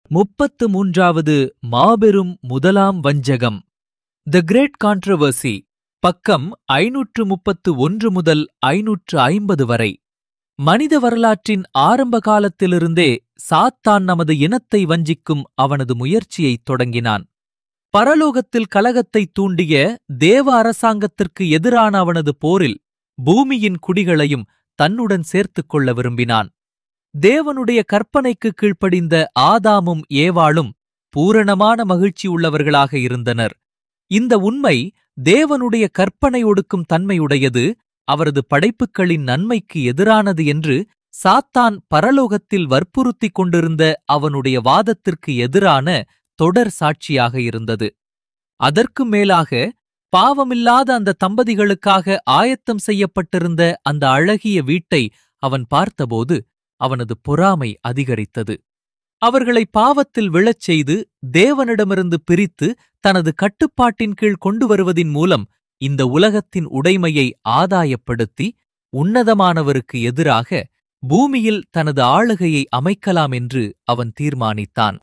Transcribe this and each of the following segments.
முப்பத்து மூன்றாவது மாபெரும் முதலாம் வஞ்சகம் த கிரேட் கான்ட்ரவர்சி பக்கம் ஐநூற்று முப்பத்து ஒன்று முதல் ஐநூற்று ஐம்பது வரை மனித வரலாற்றின் ஆரம்ப காலத்திலிருந்தே சாத்தான் நமது இனத்தை வஞ்சிக்கும் அவனது முயற்சியைத் தொடங்கினான் பரலோகத்தில் கலகத்தைத் தூண்டிய தேவ அரசாங்கத்திற்கு எதிரான அவனது போரில் பூமியின் குடிகளையும் தன்னுடன் சேர்த்துக் கொள்ள விரும்பினான் தேவனுடைய கற்பனைக்கு கீழ்ப்படிந்த ஆதாமும் ஏவாளும் பூரணமான மகிழ்ச்சி உள்ளவர்களாக இருந்தனர் இந்த உண்மை தேவனுடைய கற்பனை ஒடுக்கும் தன்மையுடையது அவரது படைப்புகளின் நன்மைக்கு எதிரானது என்று சாத்தான் பரலோகத்தில் வற்புறுத்திக் கொண்டிருந்த அவனுடைய வாதத்திற்கு எதிரான தொடர் சாட்சியாக இருந்தது அதற்கு மேலாக பாவமில்லாத அந்த தம்பதிகளுக்காக ஆயத்தம் செய்யப்பட்டிருந்த அந்த அழகிய வீட்டை அவன் பார்த்தபோது அவனது பொறாமை அதிகரித்தது அவர்களை பாவத்தில் விழச் செய்து தேவனிடமிருந்து பிரித்து தனது கட்டுப்பாட்டின் கீழ் கொண்டு வருவதின் மூலம் இந்த உலகத்தின் உடைமையை ஆதாயப்படுத்தி உன்னதமானவருக்கு எதிராக பூமியில் தனது ஆளுகையை அமைக்கலாம் என்று அவன் தீர்மானித்தான்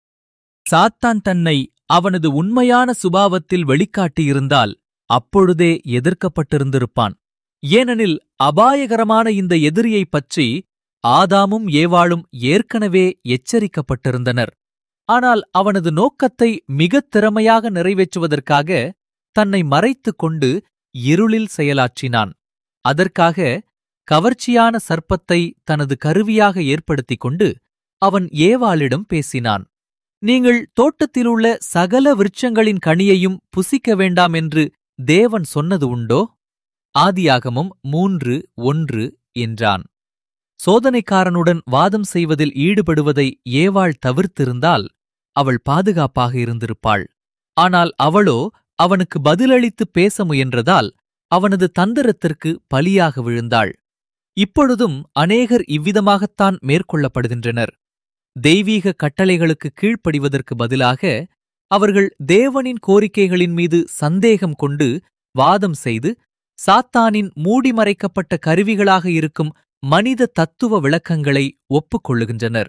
சாத்தான் தன்னை அவனது உண்மையான சுபாவத்தில் வெளிக்காட்டியிருந்தால் அப்பொழுதே எதிர்க்கப்பட்டிருந்திருப்பான் ஏனெனில் அபாயகரமான இந்த எதிரியைப் பற்றி ஆதாமும் ஏவாளும் ஏற்கனவே எச்சரிக்கப்பட்டிருந்தனர் ஆனால் அவனது நோக்கத்தை மிகத் திறமையாக நிறைவேற்றுவதற்காக தன்னை மறைத்துக் கொண்டு இருளில் செயலாற்றினான் அதற்காக கவர்ச்சியான சர்ப்பத்தை தனது கருவியாக ஏற்படுத்திக் கொண்டு அவன் ஏவாளிடம் பேசினான் நீங்கள் தோட்டத்திலுள்ள சகல விருட்சங்களின் கனியையும் புசிக்க வேண்டாம் என்று தேவன் சொன்னது உண்டோ ஆதியாகமும் மூன்று ஒன்று என்றான் சோதனைக்காரனுடன் வாதம் செய்வதில் ஈடுபடுவதை ஏவாள் தவிர்த்திருந்தால் அவள் பாதுகாப்பாக இருந்திருப்பாள் ஆனால் அவளோ அவனுக்கு பதிலளித்து பேச முயன்றதால் அவனது தந்திரத்திற்கு பலியாக விழுந்தாள் இப்பொழுதும் அநேகர் இவ்விதமாகத்தான் மேற்கொள்ளப்படுகின்றனர் தெய்வீக கட்டளைகளுக்கு கீழ்ப்படிவதற்கு பதிலாக அவர்கள் தேவனின் கோரிக்கைகளின் மீது சந்தேகம் கொண்டு வாதம் செய்து சாத்தானின் மூடிமறைக்கப்பட்ட கருவிகளாக இருக்கும் மனித தத்துவ விளக்கங்களை ஒப்புக்கொள்ளுகின்றனர்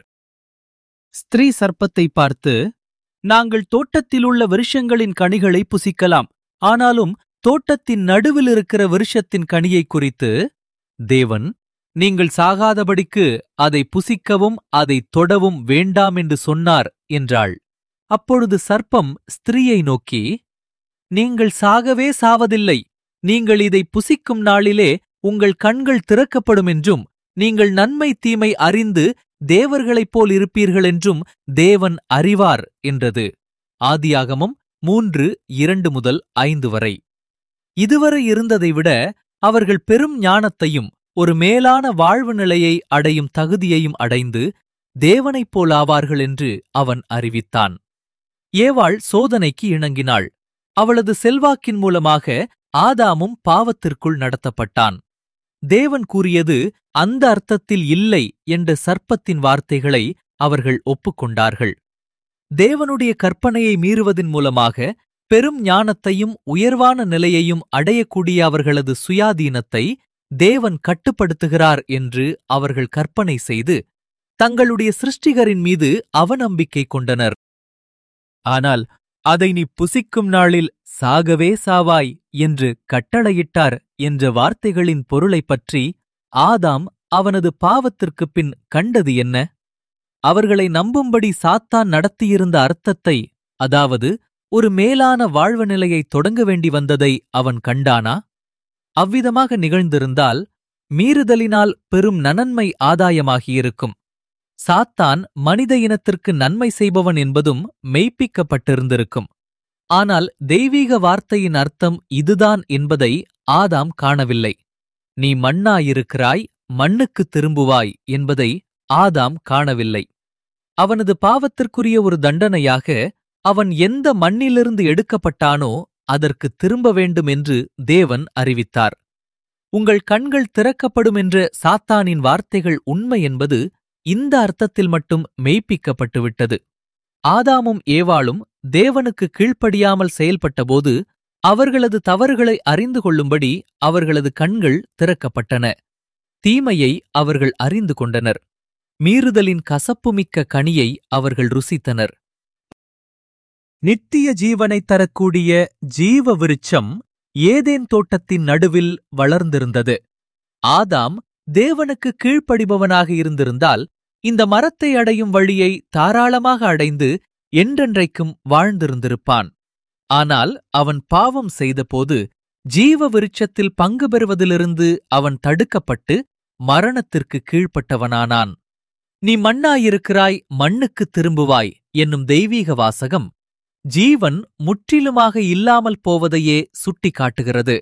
ஸ்திரீ சர்ப்பத்தை பார்த்து நாங்கள் தோட்டத்திலுள்ள விருஷங்களின் கனிகளை புசிக்கலாம் ஆனாலும் தோட்டத்தின் நடுவில் இருக்கிற விருஷத்தின் கனியை குறித்து தேவன் நீங்கள் சாகாதபடிக்கு அதை புசிக்கவும் அதை தொடவும் வேண்டாம் என்று சொன்னார் என்றாள் அப்பொழுது சர்ப்பம் ஸ்திரீயை நோக்கி நீங்கள் சாகவே சாவதில்லை நீங்கள் இதை புசிக்கும் நாளிலே உங்கள் கண்கள் திறக்கப்படும் என்றும் நீங்கள் நன்மை தீமை அறிந்து தேவர்களைப் போல் இருப்பீர்கள் என்றும் தேவன் அறிவார் என்றது ஆதியாகமம் மூன்று இரண்டு முதல் ஐந்து வரை இதுவரை இருந்ததை விட அவர்கள் பெரும் ஞானத்தையும் ஒரு மேலான வாழ்வு நிலையை அடையும் தகுதியையும் அடைந்து தேவனைப் போலாவார்கள் என்று அவன் அறிவித்தான் ஏவாள் சோதனைக்கு இணங்கினாள் அவளது செல்வாக்கின் மூலமாக ஆதாமும் பாவத்திற்குள் நடத்தப்பட்டான் தேவன் கூறியது அந்த அர்த்தத்தில் இல்லை என்ற சர்ப்பத்தின் வார்த்தைகளை அவர்கள் ஒப்புக்கொண்டார்கள் தேவனுடைய கற்பனையை மீறுவதன் மூலமாக பெரும் ஞானத்தையும் உயர்வான நிலையையும் அடையக்கூடிய அவர்களது சுயாதீனத்தை தேவன் கட்டுப்படுத்துகிறார் என்று அவர்கள் கற்பனை செய்து தங்களுடைய சிருஷ்டிகரின் மீது அவநம்பிக்கை கொண்டனர் ஆனால் அதை நீ புசிக்கும் நாளில் சாகவே சாவாய் என்று கட்டளையிட்டார் என்ற வார்த்தைகளின் பொருளைப் பற்றி ஆதாம் அவனது பாவத்திற்குப் பின் கண்டது என்ன அவர்களை நம்பும்படி சாத்தான் நடத்தியிருந்த அர்த்தத்தை அதாவது ஒரு மேலான வாழ்வு நிலையை தொடங்க வேண்டி வந்ததை அவன் கண்டானா அவ்விதமாக நிகழ்ந்திருந்தால் மீறுதலினால் பெரும் நனன்மை ஆதாயமாகியிருக்கும் சாத்தான் மனித இனத்திற்கு நன்மை செய்பவன் என்பதும் மெய்ப்பிக்கப்பட்டிருந்திருக்கும் ஆனால் தெய்வீக வார்த்தையின் அர்த்தம் இதுதான் என்பதை ஆதாம் காணவில்லை நீ மண்ணாயிருக்கிறாய் மண்ணுக்குத் திரும்புவாய் என்பதை ஆதாம் காணவில்லை அவனது பாவத்திற்குரிய ஒரு தண்டனையாக அவன் எந்த மண்ணிலிருந்து எடுக்கப்பட்டானோ அதற்கு திரும்ப வேண்டும் என்று தேவன் அறிவித்தார் உங்கள் கண்கள் திறக்கப்படும் என்ற சாத்தானின் வார்த்தைகள் உண்மை என்பது இந்த அர்த்தத்தில் மட்டும் மெய்ப்பிக்கப்பட்டுவிட்டது ஆதாமும் ஏவாளும் தேவனுக்கு கீழ்ப்படியாமல் செயல்பட்டபோது அவர்களது தவறுகளை அறிந்து கொள்ளும்படி அவர்களது கண்கள் திறக்கப்பட்டன தீமையை அவர்கள் அறிந்து கொண்டனர் மீறுதலின் கசப்புமிக்க கனியை அவர்கள் ருசித்தனர் நித்திய ஜீவனை தரக்கூடிய ஜீவ விருட்சம் ஏதேன் தோட்டத்தின் நடுவில் வளர்ந்திருந்தது ஆதாம் தேவனுக்கு கீழ்ப்படிபவனாக இருந்திருந்தால் இந்த மரத்தை அடையும் வழியை தாராளமாக அடைந்து என்றென்றைக்கும் வாழ்ந்திருந்திருப்பான் ஆனால் அவன் பாவம் செய்தபோது ஜீவ விருட்சத்தில் பங்கு பெறுவதிலிருந்து அவன் தடுக்கப்பட்டு மரணத்திற்கு கீழ்ப்பட்டவனானான் நீ மண்ணாயிருக்கிறாய் மண்ணுக்குத் திரும்புவாய் என்னும் தெய்வீக வாசகம் ஜீவன் முற்றிலுமாக இல்லாமல் போவதையே சுட்டிக்காட்டுகிறது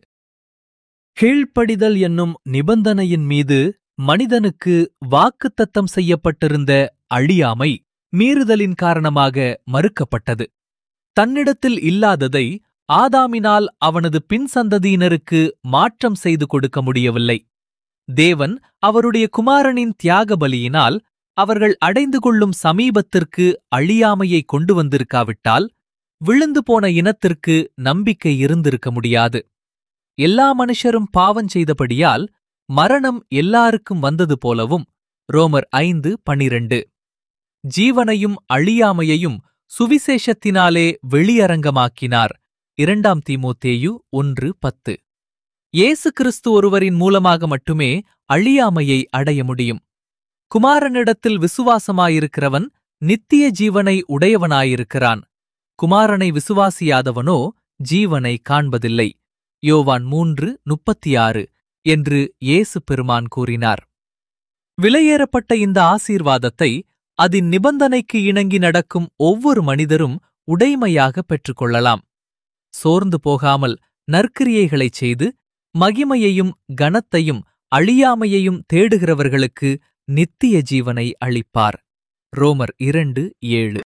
கீழ்ப்படிதல் என்னும் நிபந்தனையின் மீது மனிதனுக்கு வாக்குத்தத்தம் செய்யப்பட்டிருந்த அழியாமை மீறுதலின் காரணமாக மறுக்கப்பட்டது தன்னிடத்தில் இல்லாததை ஆதாமினால் அவனது பின் சந்ததியினருக்கு மாற்றம் செய்து கொடுக்க முடியவில்லை தேவன் அவருடைய குமாரனின் தியாக பலியினால் அவர்கள் அடைந்து கொள்ளும் சமீபத்திற்கு அழியாமையை கொண்டு வந்திருக்காவிட்டால் விழுந்து போன இனத்திற்கு நம்பிக்கை இருந்திருக்க முடியாது எல்லா மனுஷரும் பாவம் செய்தபடியால் மரணம் எல்லாருக்கும் வந்தது போலவும் ரோமர் ஐந்து பனிரெண்டு ஜீவனையும் அழியாமையையும் சுவிசேஷத்தினாலே வெளியரங்கமாக்கினார் இரண்டாம் தீமோத்தேயு ஒன்று பத்து இயேசு கிறிஸ்து ஒருவரின் மூலமாக மட்டுமே அழியாமையை அடைய முடியும் குமாரனிடத்தில் விசுவாசமாயிருக்கிறவன் நித்திய ஜீவனை உடையவனாயிருக்கிறான் குமாரனை விசுவாசியாதவனோ ஜீவனை காண்பதில்லை யோவான் மூன்று முப்பத்தி ஆறு என்று இயேசு பெருமான் கூறினார் விலையேறப்பட்ட இந்த ஆசீர்வாதத்தை அதன் நிபந்தனைக்கு இணங்கி நடக்கும் ஒவ்வொரு மனிதரும் உடைமையாக பெற்றுக்கொள்ளலாம் சோர்ந்து போகாமல் நற்கிரியைகளைச் செய்து மகிமையையும் கனத்தையும் அழியாமையையும் தேடுகிறவர்களுக்கு நித்திய ஜீவனை அளிப்பார் ரோமர் இரண்டு ஏழு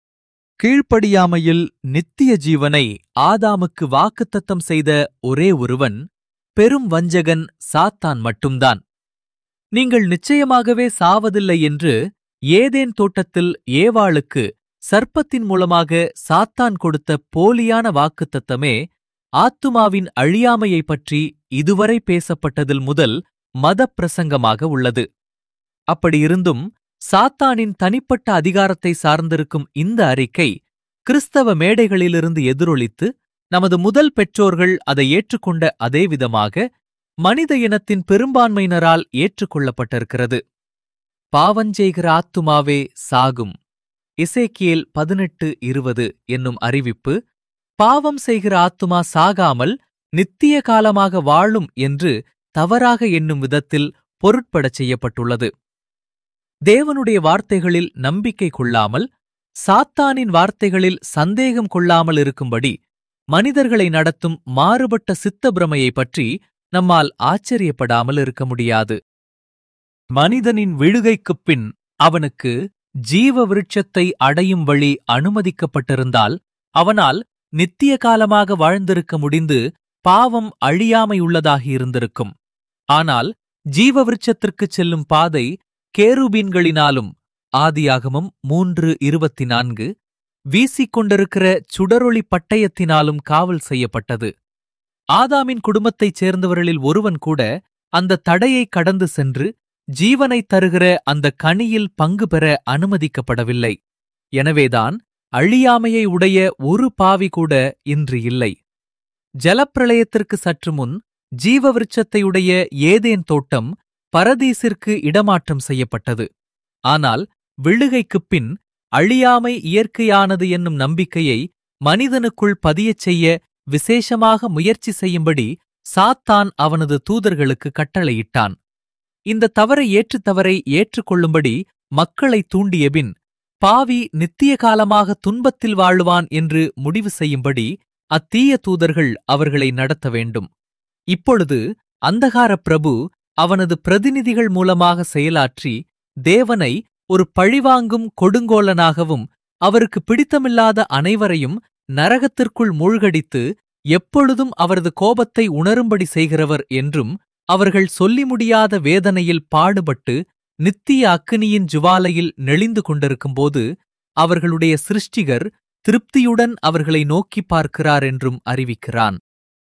கீழ்ப்படியாமையில் நித்திய ஜீவனை ஆதாமுக்கு வாக்குத்தத்தம் செய்த ஒரே ஒருவன் பெரும் வஞ்சகன் சாத்தான் மட்டும்தான் நீங்கள் நிச்சயமாகவே சாவதில்லை என்று ஏதேன் தோட்டத்தில் ஏவாளுக்கு சர்ப்பத்தின் மூலமாக சாத்தான் கொடுத்த போலியான வாக்குத்தத்தமே ஆத்துமாவின் அழியாமையைப் பற்றி இதுவரை பேசப்பட்டதில் முதல் மத பிரசங்கமாக உள்ளது அப்படியிருந்தும் சாத்தானின் தனிப்பட்ட அதிகாரத்தை சார்ந்திருக்கும் இந்த அறிக்கை கிறிஸ்தவ மேடைகளிலிருந்து எதிரொலித்து நமது முதல் பெற்றோர்கள் அதை ஏற்றுக்கொண்ட அதே விதமாக மனித இனத்தின் பெரும்பான்மையினரால் ஏற்றுக்கொள்ளப்பட்டிருக்கிறது பாவஞ்செய்கிற ஆத்துமாவே சாகும் இசேக்கியேல் பதினெட்டு இருபது என்னும் அறிவிப்பு பாவம் செய்கிற ஆத்துமா சாகாமல் நித்திய காலமாக வாழும் என்று தவறாக எண்ணும் விதத்தில் பொருட்படச் செய்யப்பட்டுள்ளது தேவனுடைய வார்த்தைகளில் நம்பிக்கை கொள்ளாமல் சாத்தானின் வார்த்தைகளில் சந்தேகம் கொள்ளாமல் இருக்கும்படி மனிதர்களை நடத்தும் மாறுபட்ட சித்தபிரமையைப் பற்றி நம்மால் ஆச்சரியப்படாமல் இருக்க முடியாது மனிதனின் விழுகைக்குப் பின் அவனுக்கு ஜீவ விருட்சத்தை அடையும் வழி அனுமதிக்கப்பட்டிருந்தால் அவனால் நித்திய காலமாக வாழ்ந்திருக்க முடிந்து பாவம் அழியாமையுள்ளதாகியிருந்திருக்கும் ஆனால் ஜீவ விருட்சத்திற்குச் செல்லும் பாதை கேருபீன்களினாலும் ஆதியாகமம் மூன்று இருபத்தி நான்கு வீசிக்கொண்டிருக்கிற சுடரொளி பட்டயத்தினாலும் காவல் செய்யப்பட்டது ஆதாமின் குடும்பத்தைச் சேர்ந்தவர்களில் ஒருவன் கூட அந்த தடையை கடந்து சென்று ஜீவனைத் தருகிற அந்த கனியில் பங்கு பெற அனுமதிக்கப்படவில்லை எனவேதான் அழியாமையை உடைய ஒரு பாவி கூட இன்று இல்லை ஜலப்பிரளயத்திற்கு சற்று முன் ஜீவ விருட்சத்தையுடைய ஏதேன் தோட்டம் பரதீசிற்கு இடமாற்றம் செய்யப்பட்டது ஆனால் விழுகைக்குப் பின் அழியாமை இயற்கையானது என்னும் நம்பிக்கையை மனிதனுக்குள் பதியச் செய்ய விசேஷமாக முயற்சி செய்யும்படி சாத்தான் அவனது தூதர்களுக்கு கட்டளையிட்டான் இந்த தவறை ஏற்றுத் தவறை ஏற்றுக்கொள்ளும்படி மக்களை தூண்டியபின் பாவி நித்திய காலமாக துன்பத்தில் வாழுவான் என்று முடிவு செய்யும்படி அத்தீய தூதர்கள் அவர்களை நடத்த வேண்டும் இப்பொழுது அந்தகார பிரபு அவனது பிரதிநிதிகள் மூலமாக செயலாற்றி தேவனை ஒரு பழிவாங்கும் கொடுங்கோலனாகவும் அவருக்கு பிடித்தமில்லாத அனைவரையும் நரகத்திற்குள் மூழ்கடித்து எப்பொழுதும் அவரது கோபத்தை உணரும்படி செய்கிறவர் என்றும் அவர்கள் சொல்லி முடியாத வேதனையில் பாடுபட்டு நித்திய அக்கினியின் ஜுவாலையில் நெளிந்து கொண்டிருக்கும்போது அவர்களுடைய சிருஷ்டிகர் திருப்தியுடன் அவர்களை நோக்கிப் பார்க்கிறார் என்றும் அறிவிக்கிறான்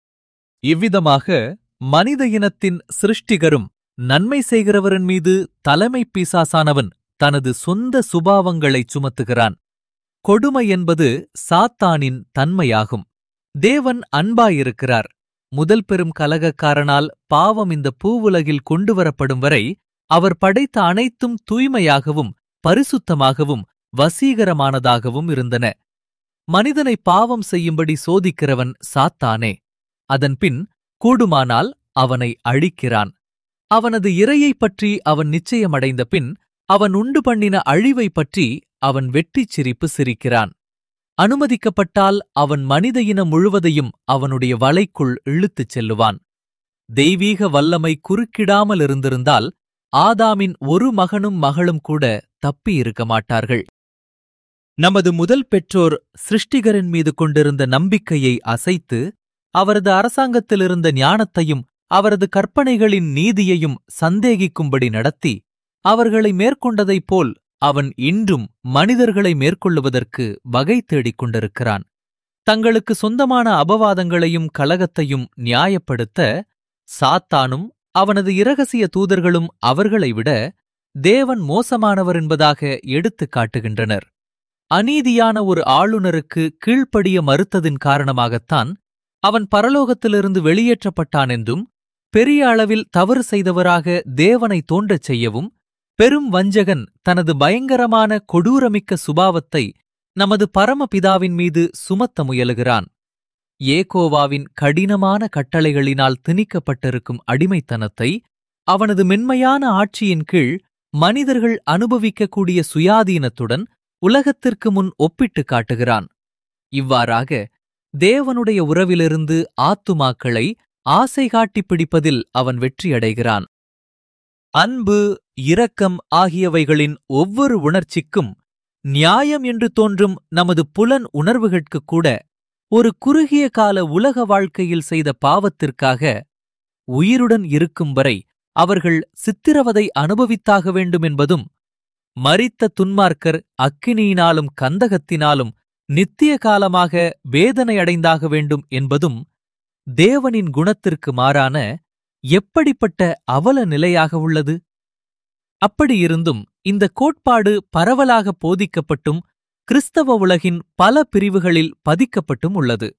இவ்விதமாக மனித இனத்தின் சிருஷ்டிகரும் நன்மை செய்கிறவரின் மீது தலைமை பீசாசானவன் தனது சொந்த சுபாவங்களைச் சுமத்துகிறான் கொடுமை என்பது சாத்தானின் தன்மையாகும் தேவன் அன்பாயிருக்கிறார் முதல் பெரும் கலகக்காரனால் பாவம் இந்த பூவுலகில் கொண்டுவரப்படும் வரை அவர் படைத்த அனைத்தும் தூய்மையாகவும் பரிசுத்தமாகவும் வசீகரமானதாகவும் இருந்தன மனிதனை பாவம் செய்யும்படி சோதிக்கிறவன் சாத்தானே அதன்பின் கூடுமானால் அவனை அழிக்கிறான் அவனது இரையைப் பற்றி அவன் நிச்சயமடைந்த பின் அவன் உண்டு பண்ணின அழிவைப் பற்றி அவன் வெட்டிச் சிரிப்பு சிரிக்கிறான் அனுமதிக்கப்பட்டால் அவன் மனித இனம் முழுவதையும் அவனுடைய வலைக்குள் இழுத்துச் செல்லுவான் தெய்வீக வல்லமை குறுக்கிடாமல் இருந்திருந்தால் ஆதாமின் ஒரு மகனும் மகளும் கூட தப்பியிருக்க மாட்டார்கள் நமது முதல் பெற்றோர் சிருஷ்டிகரின் மீது கொண்டிருந்த நம்பிக்கையை அசைத்து அவரது அரசாங்கத்திலிருந்த ஞானத்தையும் அவரது கற்பனைகளின் நீதியையும் சந்தேகிக்கும்படி நடத்தி அவர்களை மேற்கொண்டதைப் போல் அவன் இன்றும் மனிதர்களை மேற்கொள்ளுவதற்கு வகை தேடிக் கொண்டிருக்கிறான் தங்களுக்கு சொந்தமான அபவாதங்களையும் கலகத்தையும் நியாயப்படுத்த சாத்தானும் அவனது இரகசிய தூதர்களும் அவர்களை விட தேவன் மோசமானவர் என்பதாக எடுத்துக் காட்டுகின்றனர் அநீதியான ஒரு ஆளுநருக்கு கீழ்ப்படிய மறுத்ததின் காரணமாகத்தான் அவன் பரலோகத்திலிருந்து வெளியேற்றப்பட்டான் என்றும் பெரிய அளவில் தவறு செய்தவராக தேவனை தோன்றச் செய்யவும் பெரும் வஞ்சகன் தனது பயங்கரமான கொடூரமிக்க சுபாவத்தை நமது பரமபிதாவின் மீது சுமத்த முயலுகிறான் ஏகோவாவின் கடினமான கட்டளைகளினால் திணிக்கப்பட்டிருக்கும் அடிமைத்தனத்தை அவனது மென்மையான ஆட்சியின் கீழ் மனிதர்கள் அனுபவிக்கக்கூடிய சுயாதீனத்துடன் உலகத்திற்கு முன் ஒப்பிட்டுக் காட்டுகிறான் இவ்வாறாக தேவனுடைய உறவிலிருந்து ஆத்துமாக்களை ஆசை காட்டிப் பிடிப்பதில் அவன் வெற்றியடைகிறான் அன்பு இரக்கம் ஆகியவைகளின் ஒவ்வொரு உணர்ச்சிக்கும் நியாயம் என்று தோன்றும் நமது புலன் உணர்வுகட்குக் கூட ஒரு குறுகிய கால உலக வாழ்க்கையில் செய்த பாவத்திற்காக உயிருடன் இருக்கும் வரை அவர்கள் சித்திரவதை அனுபவித்தாக வேண்டும் என்பதும் மரித்த துன்மார்க்கர் அக்கினியினாலும் கந்தகத்தினாலும் நித்திய காலமாக வேதனை அடைந்தாக வேண்டும் என்பதும் தேவனின் குணத்திற்கு மாறான எப்படிப்பட்ட அவல நிலையாக உள்ளது அப்படியிருந்தும் இந்த கோட்பாடு பரவலாக போதிக்கப்பட்டும் கிறிஸ்தவ உலகின் பல பிரிவுகளில் பதிக்கப்பட்டும் உள்ளது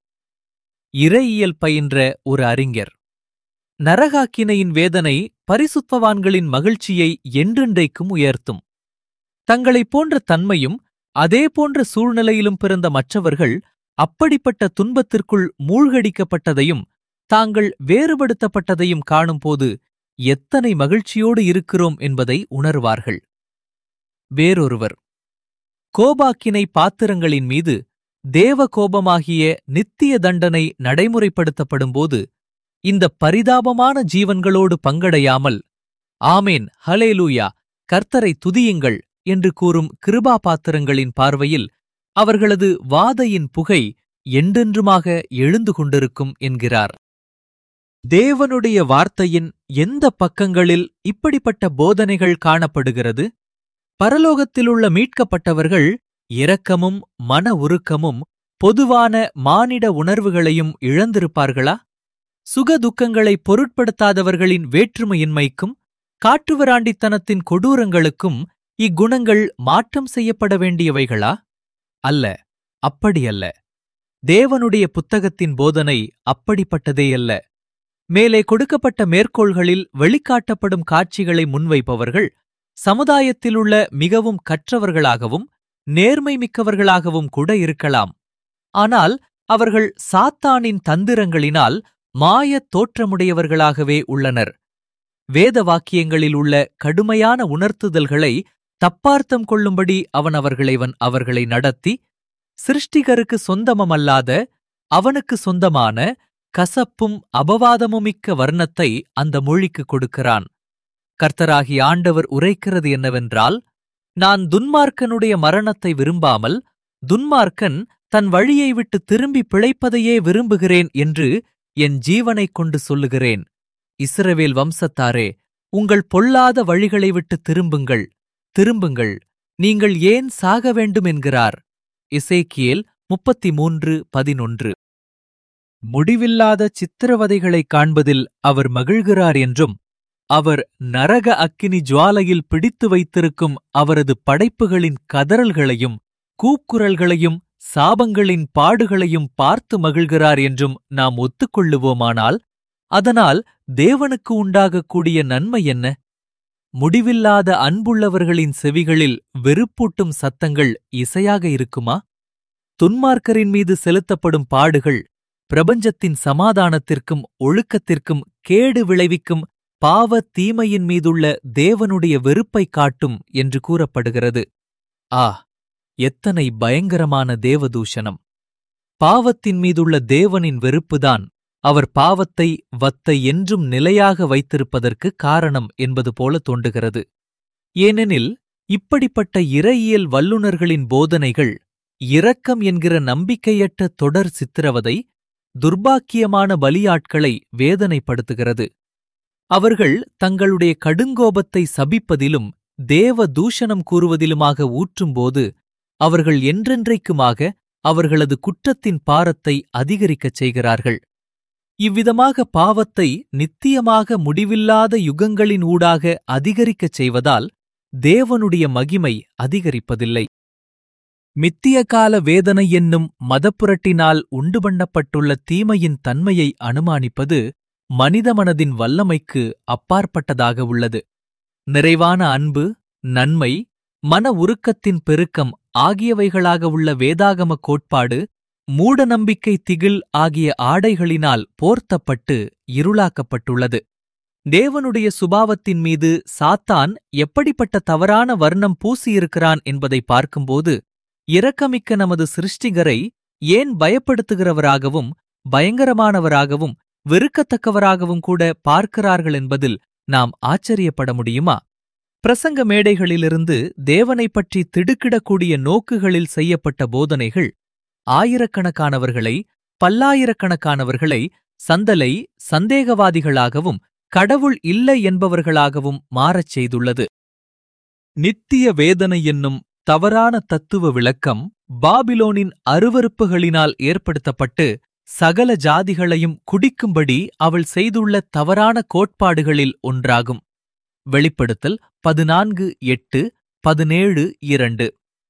இறையியல் பயின்ற ஒரு அறிஞர் நரகாக்கினையின் வேதனை பரிசுத்தவான்களின் மகிழ்ச்சியை என்றென்றைக்கும் உயர்த்தும் தங்களைப் போன்ற தன்மையும் அதே போன்ற சூழ்நிலையிலும் பிறந்த மற்றவர்கள் அப்படிப்பட்ட துன்பத்திற்குள் மூழ்கடிக்கப்பட்டதையும் தாங்கள் வேறுபடுத்தப்பட்டதையும் காணும்போது எத்தனை மகிழ்ச்சியோடு இருக்கிறோம் என்பதை உணர்வார்கள் வேறொருவர் கோபாக்கினை பாத்திரங்களின் மீது தேவ கோபமாகிய நித்திய தண்டனை நடைமுறைப்படுத்தப்படும்போது இந்த பரிதாபமான ஜீவன்களோடு பங்கடையாமல் ஆமேன் ஹலேலூயா கர்த்தரை துதியுங்கள் என்று கூறும் கிருபா பாத்திரங்களின் பார்வையில் அவர்களது வாதையின் புகை என்றென்றுமாக எழுந்து கொண்டிருக்கும் என்கிறார் தேவனுடைய வார்த்தையின் எந்த பக்கங்களில் இப்படிப்பட்ட போதனைகள் காணப்படுகிறது பரலோகத்திலுள்ள மீட்கப்பட்டவர்கள் இரக்கமும் மன உருக்கமும் பொதுவான மானிட உணர்வுகளையும் இழந்திருப்பார்களா சுகதுக்கங்களை பொருட்படுத்தாதவர்களின் வேற்றுமையின்மைக்கும் காட்டுவராண்டித்தனத்தின் கொடூரங்களுக்கும் இக்குணங்கள் மாற்றம் செய்யப்பட வேண்டியவைகளா அல்ல அப்படியல்ல தேவனுடைய புத்தகத்தின் போதனை அப்படிப்பட்டதேயல்ல மேலே கொடுக்கப்பட்ட மேற்கோள்களில் வெளிக்காட்டப்படும் காட்சிகளை முன்வைப்பவர்கள் சமுதாயத்திலுள்ள மிகவும் கற்றவர்களாகவும் நேர்மை மிக்கவர்களாகவும் கூட இருக்கலாம் ஆனால் அவர்கள் சாத்தானின் தந்திரங்களினால் மாயத் தோற்றமுடையவர்களாகவே உள்ளனர் வேத வாக்கியங்களில் உள்ள கடுமையான உணர்த்துதல்களை தப்பார்த்தம் கொள்ளும்படி அவன் அவர்களைவன் அவர்களை நடத்தி சிருஷ்டிகருக்கு சொந்தமல்லாத அவனுக்கு சொந்தமான கசப்பும் அபவாதமுமிக்க வர்ணத்தை அந்த மொழிக்கு கொடுக்கிறான் கர்த்தராகி ஆண்டவர் உரைக்கிறது என்னவென்றால் நான் துன்மார்க்கனுடைய மரணத்தை விரும்பாமல் துன்மார்க்கன் தன் வழியை விட்டு திரும்பி பிழைப்பதையே விரும்புகிறேன் என்று என் ஜீவனைக் கொண்டு சொல்லுகிறேன் இஸ்ரவேல் வம்சத்தாரே உங்கள் பொல்லாத வழிகளை விட்டு திரும்புங்கள் திரும்புங்கள் நீங்கள் ஏன் சாக வேண்டும் என்கிறார் இசேக்கியேல் முப்பத்தி மூன்று பதினொன்று முடிவில்லாத சித்திரவதைகளைக் காண்பதில் அவர் மகிழ்கிறார் என்றும் அவர் நரக அக்கினி ஜுவாலையில் பிடித்து வைத்திருக்கும் அவரது படைப்புகளின் கதறல்களையும் கூக்குரல்களையும் சாபங்களின் பாடுகளையும் பார்த்து மகிழ்கிறார் என்றும் நாம் ஒத்துக்கொள்ளுவோமானால் அதனால் தேவனுக்கு உண்டாகக்கூடிய நன்மை என்ன முடிவில்லாத அன்புள்ளவர்களின் செவிகளில் வெறுப்பூட்டும் சத்தங்கள் இசையாக இருக்குமா துன்மார்க்கரின் மீது செலுத்தப்படும் பாடுகள் பிரபஞ்சத்தின் சமாதானத்திற்கும் ஒழுக்கத்திற்கும் கேடு விளைவிக்கும் பாவ தீமையின் மீதுள்ள தேவனுடைய வெறுப்பை காட்டும் என்று கூறப்படுகிறது ஆ எத்தனை பயங்கரமான தேவதூஷணம் பாவத்தின் மீதுள்ள தேவனின் வெறுப்புதான் அவர் பாவத்தை வத்தை என்றும் நிலையாக வைத்திருப்பதற்கு காரணம் என்பது போல தோன்றுகிறது ஏனெனில் இப்படிப்பட்ட இறையியல் வல்லுநர்களின் போதனைகள் இரக்கம் என்கிற நம்பிக்கையற்ற தொடர் சித்திரவதை துர்பாக்கியமான பலியாட்களை வேதனைப்படுத்துகிறது அவர்கள் தங்களுடைய கடுங்கோபத்தை சபிப்பதிலும் தேவ தூஷணம் கூறுவதிலுமாக ஊற்றும்போது அவர்கள் என்றென்றைக்குமாக அவர்களது குற்றத்தின் பாரத்தை அதிகரிக்கச் செய்கிறார்கள் இவ்விதமாக பாவத்தை நித்தியமாக முடிவில்லாத யுகங்களின் ஊடாக அதிகரிக்கச் செய்வதால் தேவனுடைய மகிமை அதிகரிப்பதில்லை மித்திய கால வேதனை என்னும் மதப்புரட்டினால் உண்டு பண்ணப்பட்டுள்ள தீமையின் தன்மையை அனுமானிப்பது மனித மனதின் வல்லமைக்கு அப்பாற்பட்டதாக உள்ளது நிறைவான அன்பு நன்மை மன உருக்கத்தின் பெருக்கம் ஆகியவைகளாக உள்ள வேதாகம கோட்பாடு மூடநம்பிக்கை திகில் ஆகிய ஆடைகளினால் போர்த்தப்பட்டு இருளாக்கப்பட்டுள்ளது தேவனுடைய சுபாவத்தின் மீது சாத்தான் எப்படிப்பட்ட தவறான வர்ணம் பூசியிருக்கிறான் என்பதை பார்க்கும்போது இரக்கமிக்க நமது சிருஷ்டிகரை ஏன் பயப்படுத்துகிறவராகவும் பயங்கரமானவராகவும் வெறுக்கத்தக்கவராகவும் கூட பார்க்கிறார்கள் என்பதில் நாம் ஆச்சரியப்பட முடியுமா பிரசங்க மேடைகளிலிருந்து தேவனைப் பற்றி திடுக்கிடக்கூடிய நோக்குகளில் செய்யப்பட்ட போதனைகள் ஆயிரக்கணக்கானவர்களை பல்லாயிரக்கணக்கானவர்களை சந்தலை சந்தேகவாதிகளாகவும் கடவுள் இல்லை என்பவர்களாகவும் மாறச் செய்துள்ளது நித்திய வேதனை என்னும் தவறான தத்துவ விளக்கம் பாபிலோனின் அருவருப்புகளினால் ஏற்படுத்தப்பட்டு சகல ஜாதிகளையும் குடிக்கும்படி அவள் செய்துள்ள தவறான கோட்பாடுகளில் ஒன்றாகும் வெளிப்படுத்தல் பதினான்கு எட்டு பதினேழு இரண்டு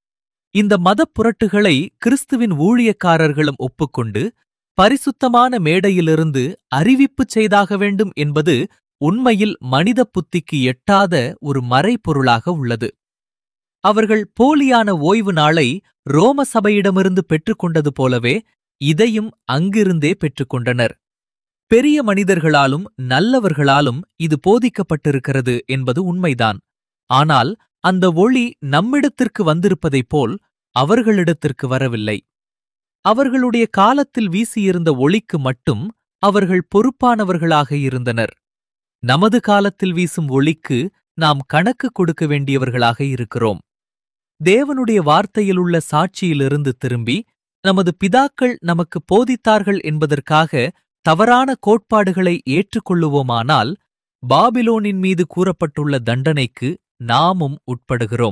இந்த மதப் புரட்டுகளை கிறிஸ்துவின் ஊழியக்காரர்களும் ஒப்புக்கொண்டு பரிசுத்தமான மேடையிலிருந்து அறிவிப்பு செய்தாக வேண்டும் என்பது உண்மையில் மனித புத்திக்கு எட்டாத ஒரு மறைபொருளாக உள்ளது அவர்கள் போலியான ஓய்வு நாளை ரோம சபையிடமிருந்து பெற்றுக்கொண்டது போலவே இதையும் அங்கிருந்தே பெற்றுக்கொண்டனர் பெரிய மனிதர்களாலும் நல்லவர்களாலும் இது போதிக்கப்பட்டிருக்கிறது என்பது உண்மைதான் ஆனால் அந்த ஒளி நம்மிடத்திற்கு வந்திருப்பதைப் போல் அவர்களிடத்திற்கு வரவில்லை அவர்களுடைய காலத்தில் வீசியிருந்த ஒளிக்கு மட்டும் அவர்கள் பொறுப்பானவர்களாக இருந்தனர் நமது காலத்தில் வீசும் ஒளிக்கு நாம் கணக்கு கொடுக்க வேண்டியவர்களாக இருக்கிறோம் தேவனுடைய வார்த்தையில் உள்ள சாட்சியிலிருந்து திரும்பி நமது பிதாக்கள் நமக்கு போதித்தார்கள் என்பதற்காக தவறான கோட்பாடுகளை ஏற்றுக்கொள்ளுவோமானால் பாபிலோனின் மீது கூறப்பட்டுள்ள தண்டனைக்கு நாமும் உட்படுகிறோம்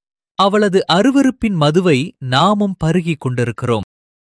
அவளது அருவருப்பின் மதுவை நாமும் பருகிக் கொண்டிருக்கிறோம்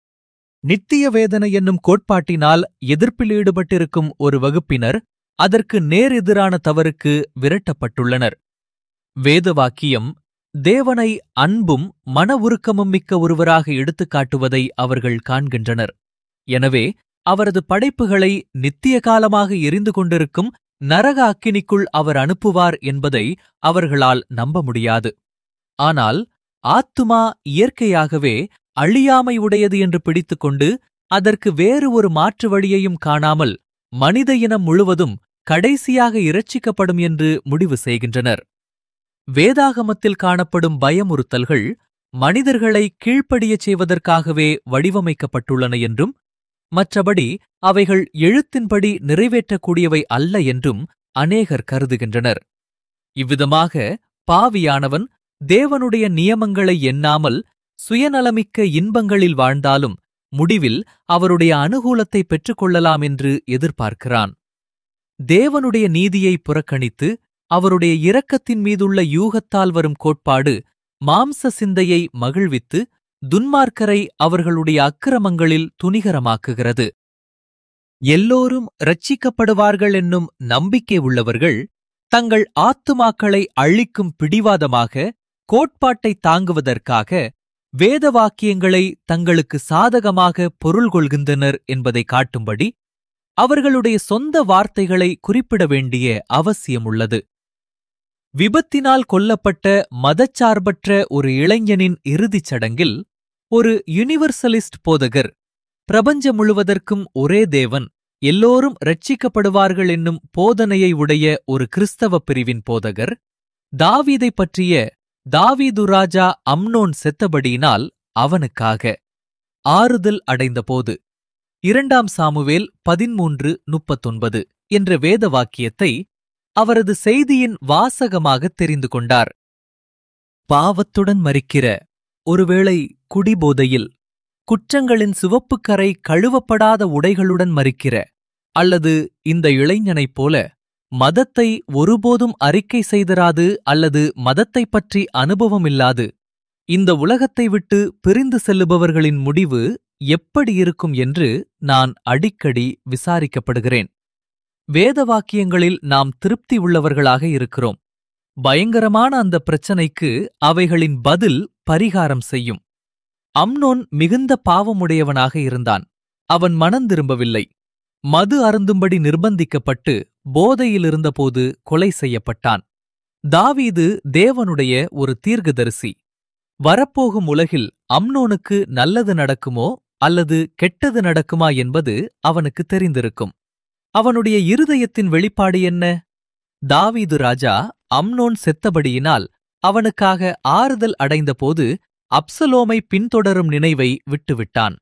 நித்திய வேதனை என்னும் கோட்பாட்டினால் எதிர்ப்பில் ஈடுபட்டிருக்கும் ஒரு வகுப்பினர் அதற்கு நேர் எதிரான தவறுக்கு விரட்டப்பட்டுள்ளனர் வேதவாக்கியம் தேவனை அன்பும் மன உருக்கமும் மிக்க ஒருவராக எடுத்துக் காட்டுவதை அவர்கள் காண்கின்றனர் எனவே அவரது படைப்புகளை நித்திய காலமாக எரிந்து கொண்டிருக்கும் நரக அக்கினிக்குள் அவர் அனுப்புவார் என்பதை அவர்களால் நம்ப முடியாது ஆனால் ஆத்துமா இயற்கையாகவே அழியாமை உடையது என்று பிடித்துக்கொண்டு அதற்கு வேறு ஒரு மாற்று வழியையும் காணாமல் மனித இனம் முழுவதும் கடைசியாக இரட்சிக்கப்படும் என்று முடிவு செய்கின்றனர் வேதாகமத்தில் காணப்படும் பயமுறுத்தல்கள் மனிதர்களை கீழ்ப்படியச் செய்வதற்காகவே வடிவமைக்கப்பட்டுள்ளன என்றும் மற்றபடி அவைகள் எழுத்தின்படி நிறைவேற்றக்கூடியவை அல்ல என்றும் அநேகர் கருதுகின்றனர் இவ்விதமாக பாவியானவன் தேவனுடைய நியமங்களை எண்ணாமல் சுயநலமிக்க இன்பங்களில் வாழ்ந்தாலும் முடிவில் அவருடைய அனுகூலத்தை பெற்றுக்கொள்ளலாம் என்று எதிர்பார்க்கிறான் தேவனுடைய நீதியை புறக்கணித்து அவருடைய இரக்கத்தின் மீதுள்ள யூகத்தால் வரும் கோட்பாடு மாம்ச சிந்தையை மகிழ்வித்து துன்மார்க்கரை அவர்களுடைய அக்கிரமங்களில் துணிகரமாக்குகிறது எல்லோரும் ரட்சிக்கப்படுவார்கள் என்னும் நம்பிக்கை உள்ளவர்கள் தங்கள் ஆத்துமாக்களை அழிக்கும் பிடிவாதமாக கோட்பாட்டை தாங்குவதற்காக வேத வாக்கியங்களை தங்களுக்கு சாதகமாக பொருள் கொள்கின்றனர் என்பதை காட்டும்படி அவர்களுடைய சொந்த வார்த்தைகளை குறிப்பிட வேண்டிய அவசியமுள்ளது விபத்தினால் கொல்லப்பட்ட மதச்சார்பற்ற ஒரு இளைஞனின் இறுதிச் சடங்கில் ஒரு யுனிவர்சலிஸ்ட் போதகர் பிரபஞ்சம் முழுவதற்கும் ஒரே தேவன் எல்லோரும் ரட்சிக்கப்படுவார்கள் என்னும் போதனையை உடைய ஒரு கிறிஸ்தவ பிரிவின் போதகர் தாவீதை பற்றிய தாவீது ராஜா அம்னோன் செத்தபடியினால் அவனுக்காக ஆறுதல் அடைந்தபோது இரண்டாம் சாமுவேல் பதிமூன்று முப்பத்தொன்பது என்ற வேத வாக்கியத்தை அவரது செய்தியின் வாசகமாக தெரிந்து கொண்டார் பாவத்துடன் மறிக்கிற ஒருவேளை குடிபோதையில் குற்றங்களின் சிவப்புக்கரை கழுவப்படாத உடைகளுடன் மறிக்கிற அல்லது இந்த இளைஞனைப் போல மதத்தை ஒருபோதும் அறிக்கை செய்தராது அல்லது மதத்தைப் பற்றி அனுபவமில்லாது இந்த உலகத்தை விட்டு பிரிந்து செல்லுபவர்களின் முடிவு எப்படி இருக்கும் என்று நான் அடிக்கடி விசாரிக்கப்படுகிறேன் வேத வாக்கியங்களில் நாம் திருப்தி உள்ளவர்களாக இருக்கிறோம் பயங்கரமான அந்த பிரச்சனைக்கு அவைகளின் பதில் பரிகாரம் செய்யும் அம்னோன் மிகுந்த பாவமுடையவனாக இருந்தான் அவன் மனந்திரும்பவில்லை மது அருந்தும்படி நிர்பந்திக்கப்பட்டு போதையிலிருந்தபோது கொலை செய்யப்பட்டான் தாவீது தேவனுடைய ஒரு தீர்க்கதரிசி வரப்போகும் உலகில் அம்னோனுக்கு நல்லது நடக்குமோ அல்லது கெட்டது நடக்குமா என்பது அவனுக்கு தெரிந்திருக்கும் அவனுடைய இருதயத்தின் வெளிப்பாடு என்ன தாவீது ராஜா அம்னோன் செத்தபடியினால் அவனுக்காக ஆறுதல் அடைந்தபோது அப்சலோமை பின்தொடரும் நினைவை விட்டுவிட்டான்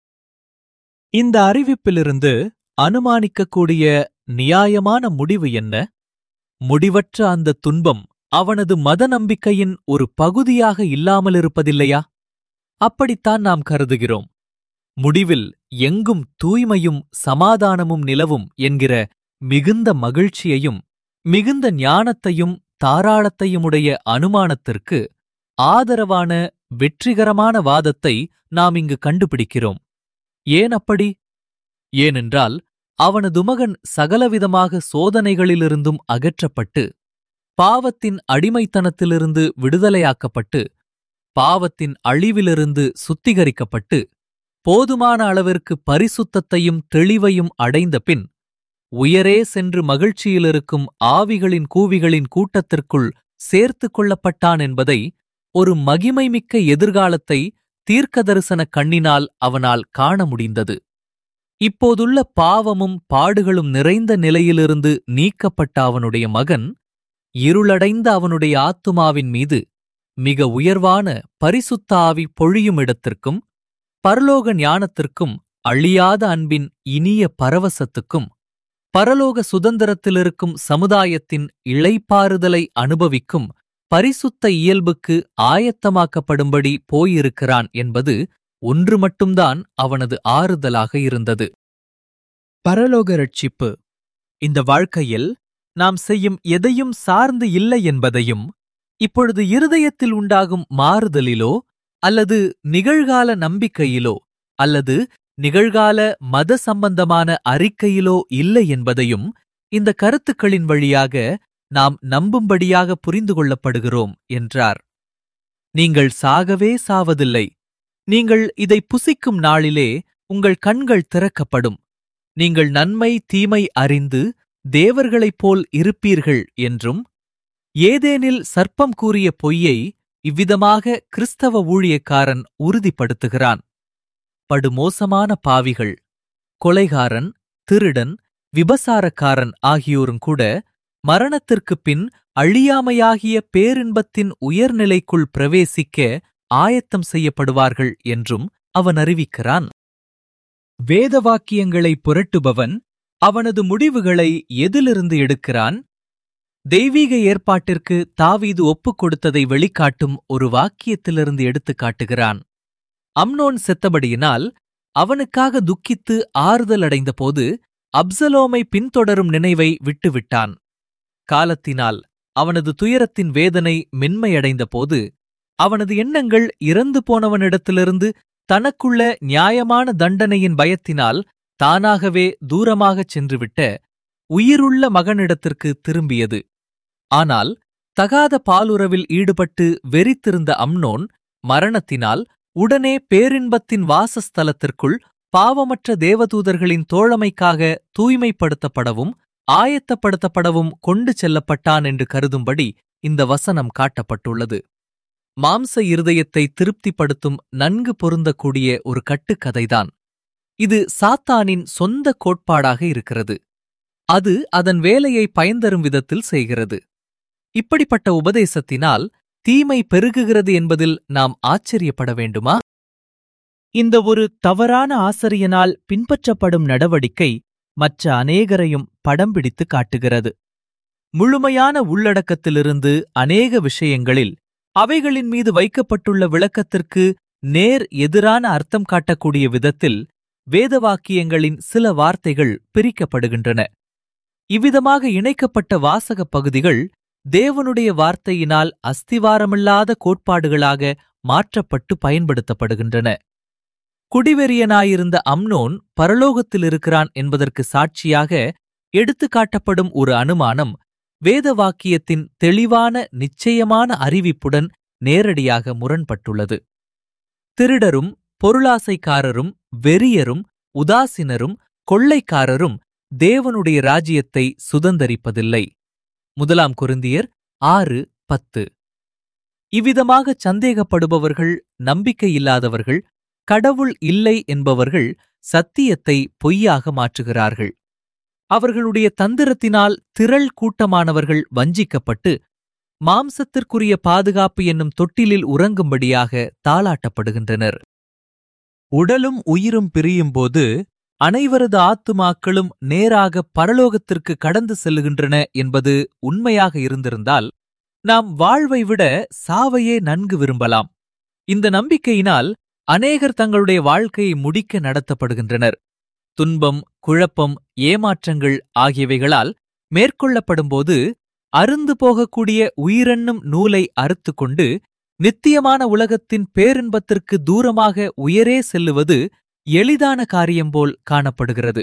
இந்த அறிவிப்பிலிருந்து அனுமானிக்கக்கூடிய நியாயமான முடிவு என்ன முடிவற்ற அந்த துன்பம் அவனது மத நம்பிக்கையின் ஒரு பகுதியாக இல்லாமலிருப்பதில்லையா அப்படித்தான் நாம் கருதுகிறோம் முடிவில் எங்கும் தூய்மையும் சமாதானமும் நிலவும் என்கிற மிகுந்த மகிழ்ச்சியையும் மிகுந்த ஞானத்தையும் தாராளத்தையுமுடைய அனுமானத்திற்கு ஆதரவான வெற்றிகரமான வாதத்தை நாம் இங்கு கண்டுபிடிக்கிறோம் ஏன் அப்படி ஏனென்றால் அவனது மகன் சகலவிதமாக சோதனைகளிலிருந்தும் அகற்றப்பட்டு பாவத்தின் அடிமைத்தனத்திலிருந்து விடுதலையாக்கப்பட்டு பாவத்தின் அழிவிலிருந்து சுத்திகரிக்கப்பட்டு போதுமான அளவிற்கு பரிசுத்தத்தையும் தெளிவையும் அடைந்த பின் உயரே சென்று மகிழ்ச்சியிலிருக்கும் ஆவிகளின் கூவிகளின் கூட்டத்திற்குள் சேர்த்துக் கொள்ளப்பட்டான் என்பதை ஒரு மகிமைமிக்க எதிர்காலத்தை தீர்க்கதரிசன கண்ணினால் அவனால் காண முடிந்தது இப்போதுள்ள பாவமும் பாடுகளும் நிறைந்த நிலையிலிருந்து நீக்கப்பட்ட அவனுடைய மகன் இருளடைந்த அவனுடைய ஆத்துமாவின் மீது மிக உயர்வான பரிசுத்த ஆவி பொழியும் இடத்திற்கும் பரலோக ஞானத்திற்கும் அழியாத அன்பின் இனிய பரவசத்துக்கும் பரலோக சுதந்திரத்திலிருக்கும் சமுதாயத்தின் இளைப்பாறுதலை அனுபவிக்கும் பரிசுத்த இயல்புக்கு ஆயத்தமாக்கப்படும்படி போயிருக்கிறான் என்பது ஒன்று மட்டும்தான் அவனது ஆறுதலாக இருந்தது பரலோக ரட்சிப்பு இந்த வாழ்க்கையில் நாம் செய்யும் எதையும் சார்ந்து இல்லை என்பதையும் இப்பொழுது இருதயத்தில் உண்டாகும் மாறுதலிலோ அல்லது நிகழ்கால நம்பிக்கையிலோ அல்லது நிகழ்கால மத சம்பந்தமான அறிக்கையிலோ இல்லை என்பதையும் இந்த கருத்துக்களின் வழியாக நாம் நம்பும்படியாக புரிந்து கொள்ளப்படுகிறோம் என்றார் நீங்கள் சாகவே சாவதில்லை நீங்கள் இதை புசிக்கும் நாளிலே உங்கள் கண்கள் திறக்கப்படும் நீங்கள் நன்மை தீமை அறிந்து தேவர்களைப் போல் இருப்பீர்கள் என்றும் ஏதேனில் சர்ப்பம் கூறிய பொய்யை இவ்விதமாக கிறிஸ்தவ ஊழியக்காரன் உறுதிப்படுத்துகிறான் படுமோசமான பாவிகள் கொலைகாரன் திருடன் விபசாரக்காரன் ஆகியோரும் கூட மரணத்திற்குப் பின் அழியாமையாகிய பேரின்பத்தின் உயர்நிலைக்குள் பிரவேசிக்க ஆயத்தம் செய்யப்படுவார்கள் என்றும் அவன் அறிவிக்கிறான் வேத வாக்கியங்களை புரட்டுபவன் அவனது முடிவுகளை எதிலிருந்து எடுக்கிறான் தெய்வீக ஏற்பாட்டிற்கு தாவீது ஒப்புக் கொடுத்ததை வெளிக்காட்டும் ஒரு வாக்கியத்திலிருந்து எடுத்துக் காட்டுகிறான் அம்னோன் செத்தபடியினால் அவனுக்காக துக்கித்து ஆறுதல் அடைந்தபோது அப்சலோமை பின்தொடரும் நினைவை விட்டுவிட்டான் காலத்தினால் அவனது துயரத்தின் வேதனை மென்மையடைந்தபோது அவனது எண்ணங்கள் இறந்து போனவனிடத்திலிருந்து தனக்குள்ள நியாயமான தண்டனையின் பயத்தினால் தானாகவே தூரமாகச் சென்றுவிட்ட உயிருள்ள மகனிடத்திற்கு திரும்பியது ஆனால் தகாத பாலுறவில் ஈடுபட்டு வெறித்திருந்த அம்னோன் மரணத்தினால் உடனே பேரின்பத்தின் வாசஸ்தலத்திற்குள் பாவமற்ற தேவதூதர்களின் தோழமைக்காக தூய்மைப்படுத்தப்படவும் ஆயத்தப்படுத்தப்படவும் கொண்டு செல்லப்பட்டான் என்று கருதும்படி இந்த வசனம் காட்டப்பட்டுள்ளது மாம்ச இருதயத்தை திருப்திப்படுத்தும் நன்கு பொருந்தக்கூடிய ஒரு கட்டுக்கதைதான் இது சாத்தானின் சொந்த கோட்பாடாக இருக்கிறது அது அதன் வேலையை பயன்தரும் விதத்தில் செய்கிறது இப்படிப்பட்ட உபதேசத்தினால் தீமை பெருகுகிறது என்பதில் நாம் ஆச்சரியப்பட வேண்டுமா இந்த ஒரு தவறான ஆசிரியனால் பின்பற்றப்படும் நடவடிக்கை மற்ற அநேகரையும் படம் பிடித்து காட்டுகிறது முழுமையான உள்ளடக்கத்திலிருந்து அநேக விஷயங்களில் அவைகளின் மீது வைக்கப்பட்டுள்ள விளக்கத்திற்கு நேர் எதிரான அர்த்தம் காட்டக்கூடிய விதத்தில் வேதவாக்கியங்களின் சில வார்த்தைகள் பிரிக்கப்படுகின்றன இவ்விதமாக இணைக்கப்பட்ட வாசகப் பகுதிகள் தேவனுடைய வார்த்தையினால் அஸ்திவாரமில்லாத கோட்பாடுகளாக மாற்றப்பட்டு பயன்படுத்தப்படுகின்றன குடிவெறியனாயிருந்த அம்னோன் பரலோகத்தில் இருக்கிறான் என்பதற்கு சாட்சியாக எடுத்துக்காட்டப்படும் ஒரு அனுமானம் வேத வாக்கியத்தின் தெளிவான நிச்சயமான அறிவிப்புடன் நேரடியாக முரண்பட்டுள்ளது திருடரும் பொருளாசைக்காரரும் வெறியரும் உதாசீனரும் கொள்ளைக்காரரும் தேவனுடைய ராஜ்யத்தை சுதந்தரிப்பதில்லை முதலாம் குருந்தியர் ஆறு பத்து இவ்விதமாக சந்தேகப்படுபவர்கள் நம்பிக்கையில்லாதவர்கள் கடவுள் இல்லை என்பவர்கள் சத்தியத்தை பொய்யாக மாற்றுகிறார்கள் அவர்களுடைய தந்திரத்தினால் திரள் கூட்டமானவர்கள் வஞ்சிக்கப்பட்டு மாம்சத்திற்குரிய பாதுகாப்பு என்னும் தொட்டிலில் உறங்கும்படியாக தாளாட்டப்படுகின்றனர் உடலும் உயிரும் பிரியும்போது அனைவரது ஆத்துமாக்களும் நேராக பரலோகத்திற்கு கடந்து செல்லுகின்றன என்பது உண்மையாக இருந்திருந்தால் நாம் வாழ்வை விட சாவையே நன்கு விரும்பலாம் இந்த நம்பிக்கையினால் அநேகர் தங்களுடைய வாழ்க்கையை முடிக்க நடத்தப்படுகின்றனர் துன்பம் குழப்பம் ஏமாற்றங்கள் ஆகியவைகளால் மேற்கொள்ளப்படும்போது அருந்து போகக்கூடிய உயிரென்னும் நூலை அறுத்துக்கொண்டு நித்தியமான உலகத்தின் பேரின்பத்திற்கு தூரமாக உயரே செல்லுவது எளிதான காரியம்போல் காணப்படுகிறது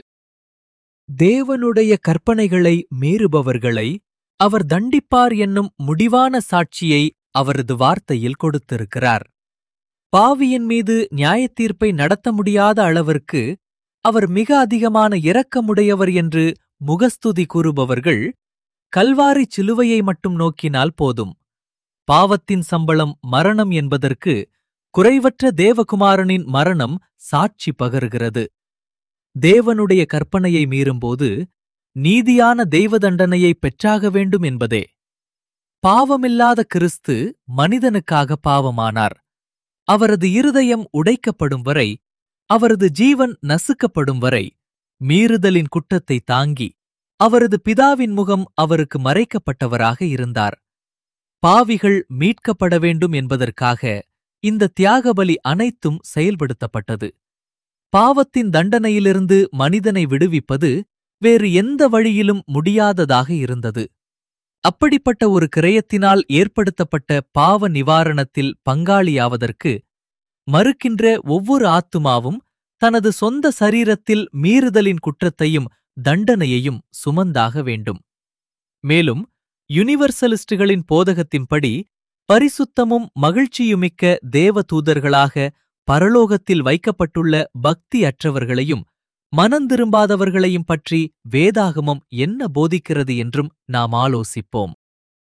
தேவனுடைய கற்பனைகளை மீறுபவர்களை அவர் தண்டிப்பார் என்னும் முடிவான சாட்சியை அவரது வார்த்தையில் கொடுத்திருக்கிறார் பாவியின் மீது நியாயத்தீர்ப்பை நடத்த முடியாத அளவிற்கு அவர் மிக அதிகமான இரக்கமுடையவர் என்று முகஸ்துதி கூறுபவர்கள் கல்வாரி சிலுவையை மட்டும் நோக்கினால் போதும் பாவத்தின் சம்பளம் மரணம் என்பதற்கு குறைவற்ற தேவகுமாரனின் மரணம் சாட்சி பகருகிறது தேவனுடைய கற்பனையை மீறும்போது நீதியான தெய்வ தண்டனையை பெற்றாக வேண்டும் என்பதே பாவமில்லாத கிறிஸ்து மனிதனுக்காக பாவமானார் அவரது இருதயம் உடைக்கப்படும் வரை அவரது ஜீவன் நசுக்கப்படும் வரை மீறுதலின் குற்றத்தை தாங்கி அவரது பிதாவின் முகம் அவருக்கு மறைக்கப்பட்டவராக இருந்தார் பாவிகள் மீட்கப்பட வேண்டும் என்பதற்காக இந்த தியாகபலி அனைத்தும் செயல்படுத்தப்பட்டது பாவத்தின் தண்டனையிலிருந்து மனிதனை விடுவிப்பது வேறு எந்த வழியிலும் முடியாததாக இருந்தது அப்படிப்பட்ட ஒரு கிரயத்தினால் ஏற்படுத்தப்பட்ட பாவ நிவாரணத்தில் பங்காளியாவதற்கு மறுக்கின்ற ஒவ்வொரு ஆத்துமாவும் தனது சொந்த சரீரத்தில் மீறுதலின் குற்றத்தையும் தண்டனையையும் சுமந்தாக வேண்டும் மேலும் யுனிவர்சலிஸ்டுகளின் போதகத்தின்படி பரிசுத்தமும் மகிழ்ச்சியுமிக்க தேவ தூதர்களாக பரலோகத்தில் வைக்கப்பட்டுள்ள பக்தி அற்றவர்களையும் மனந்திரும்பாதவர்களையும் பற்றி வேதாகமம் என்ன போதிக்கிறது என்றும் நாம் ஆலோசிப்போம்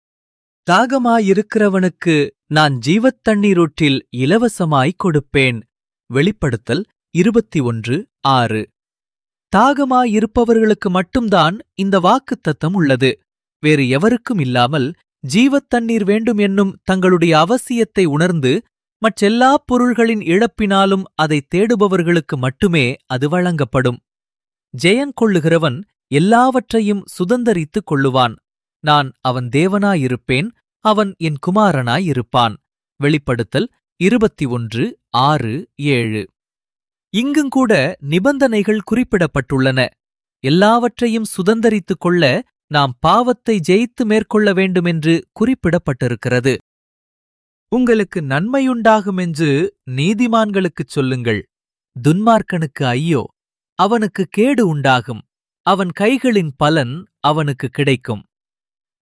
தாகமாயிருக்கிறவனுக்கு நான் ஜீவத் தண்ணீரூற்றில் இலவசமாய்க் கொடுப்பேன் வெளிப்படுத்தல் இருபத்தி ஒன்று ஆறு தாகமாயிருப்பவர்களுக்கு மட்டும்தான் இந்த வாக்குத்தத்தம் உள்ளது வேறு எவருக்கும் இல்லாமல் ஜீவத் தண்ணீர் வேண்டும் என்னும் தங்களுடைய அவசியத்தை உணர்ந்து மற்றெல்லாப் பொருள்களின் இழப்பினாலும் அதை தேடுபவர்களுக்கு மட்டுமே அது வழங்கப்படும் ஜெயங்கொள்ளுகிறவன் எல்லாவற்றையும் சுதந்தரித்துக் கொள்ளுவான் நான் அவன் தேவனாயிருப்பேன் அவன் என் குமாரனாயிருப்பான் வெளிப்படுத்தல் இருபத்தி ஒன்று ஆறு ஏழு இங்குங்கூட நிபந்தனைகள் குறிப்பிடப்பட்டுள்ளன எல்லாவற்றையும் சுதந்தரித்துக் கொள்ள நாம் பாவத்தை ஜெயித்து மேற்கொள்ள வேண்டுமென்று குறிப்பிடப்பட்டிருக்கிறது உங்களுக்கு நன்மையுண்டாகும் என்று நீதிமான்களுக்குச் சொல்லுங்கள் துன்மார்க்கனுக்கு ஐயோ அவனுக்கு கேடு உண்டாகும் அவன் கைகளின் பலன் அவனுக்கு கிடைக்கும்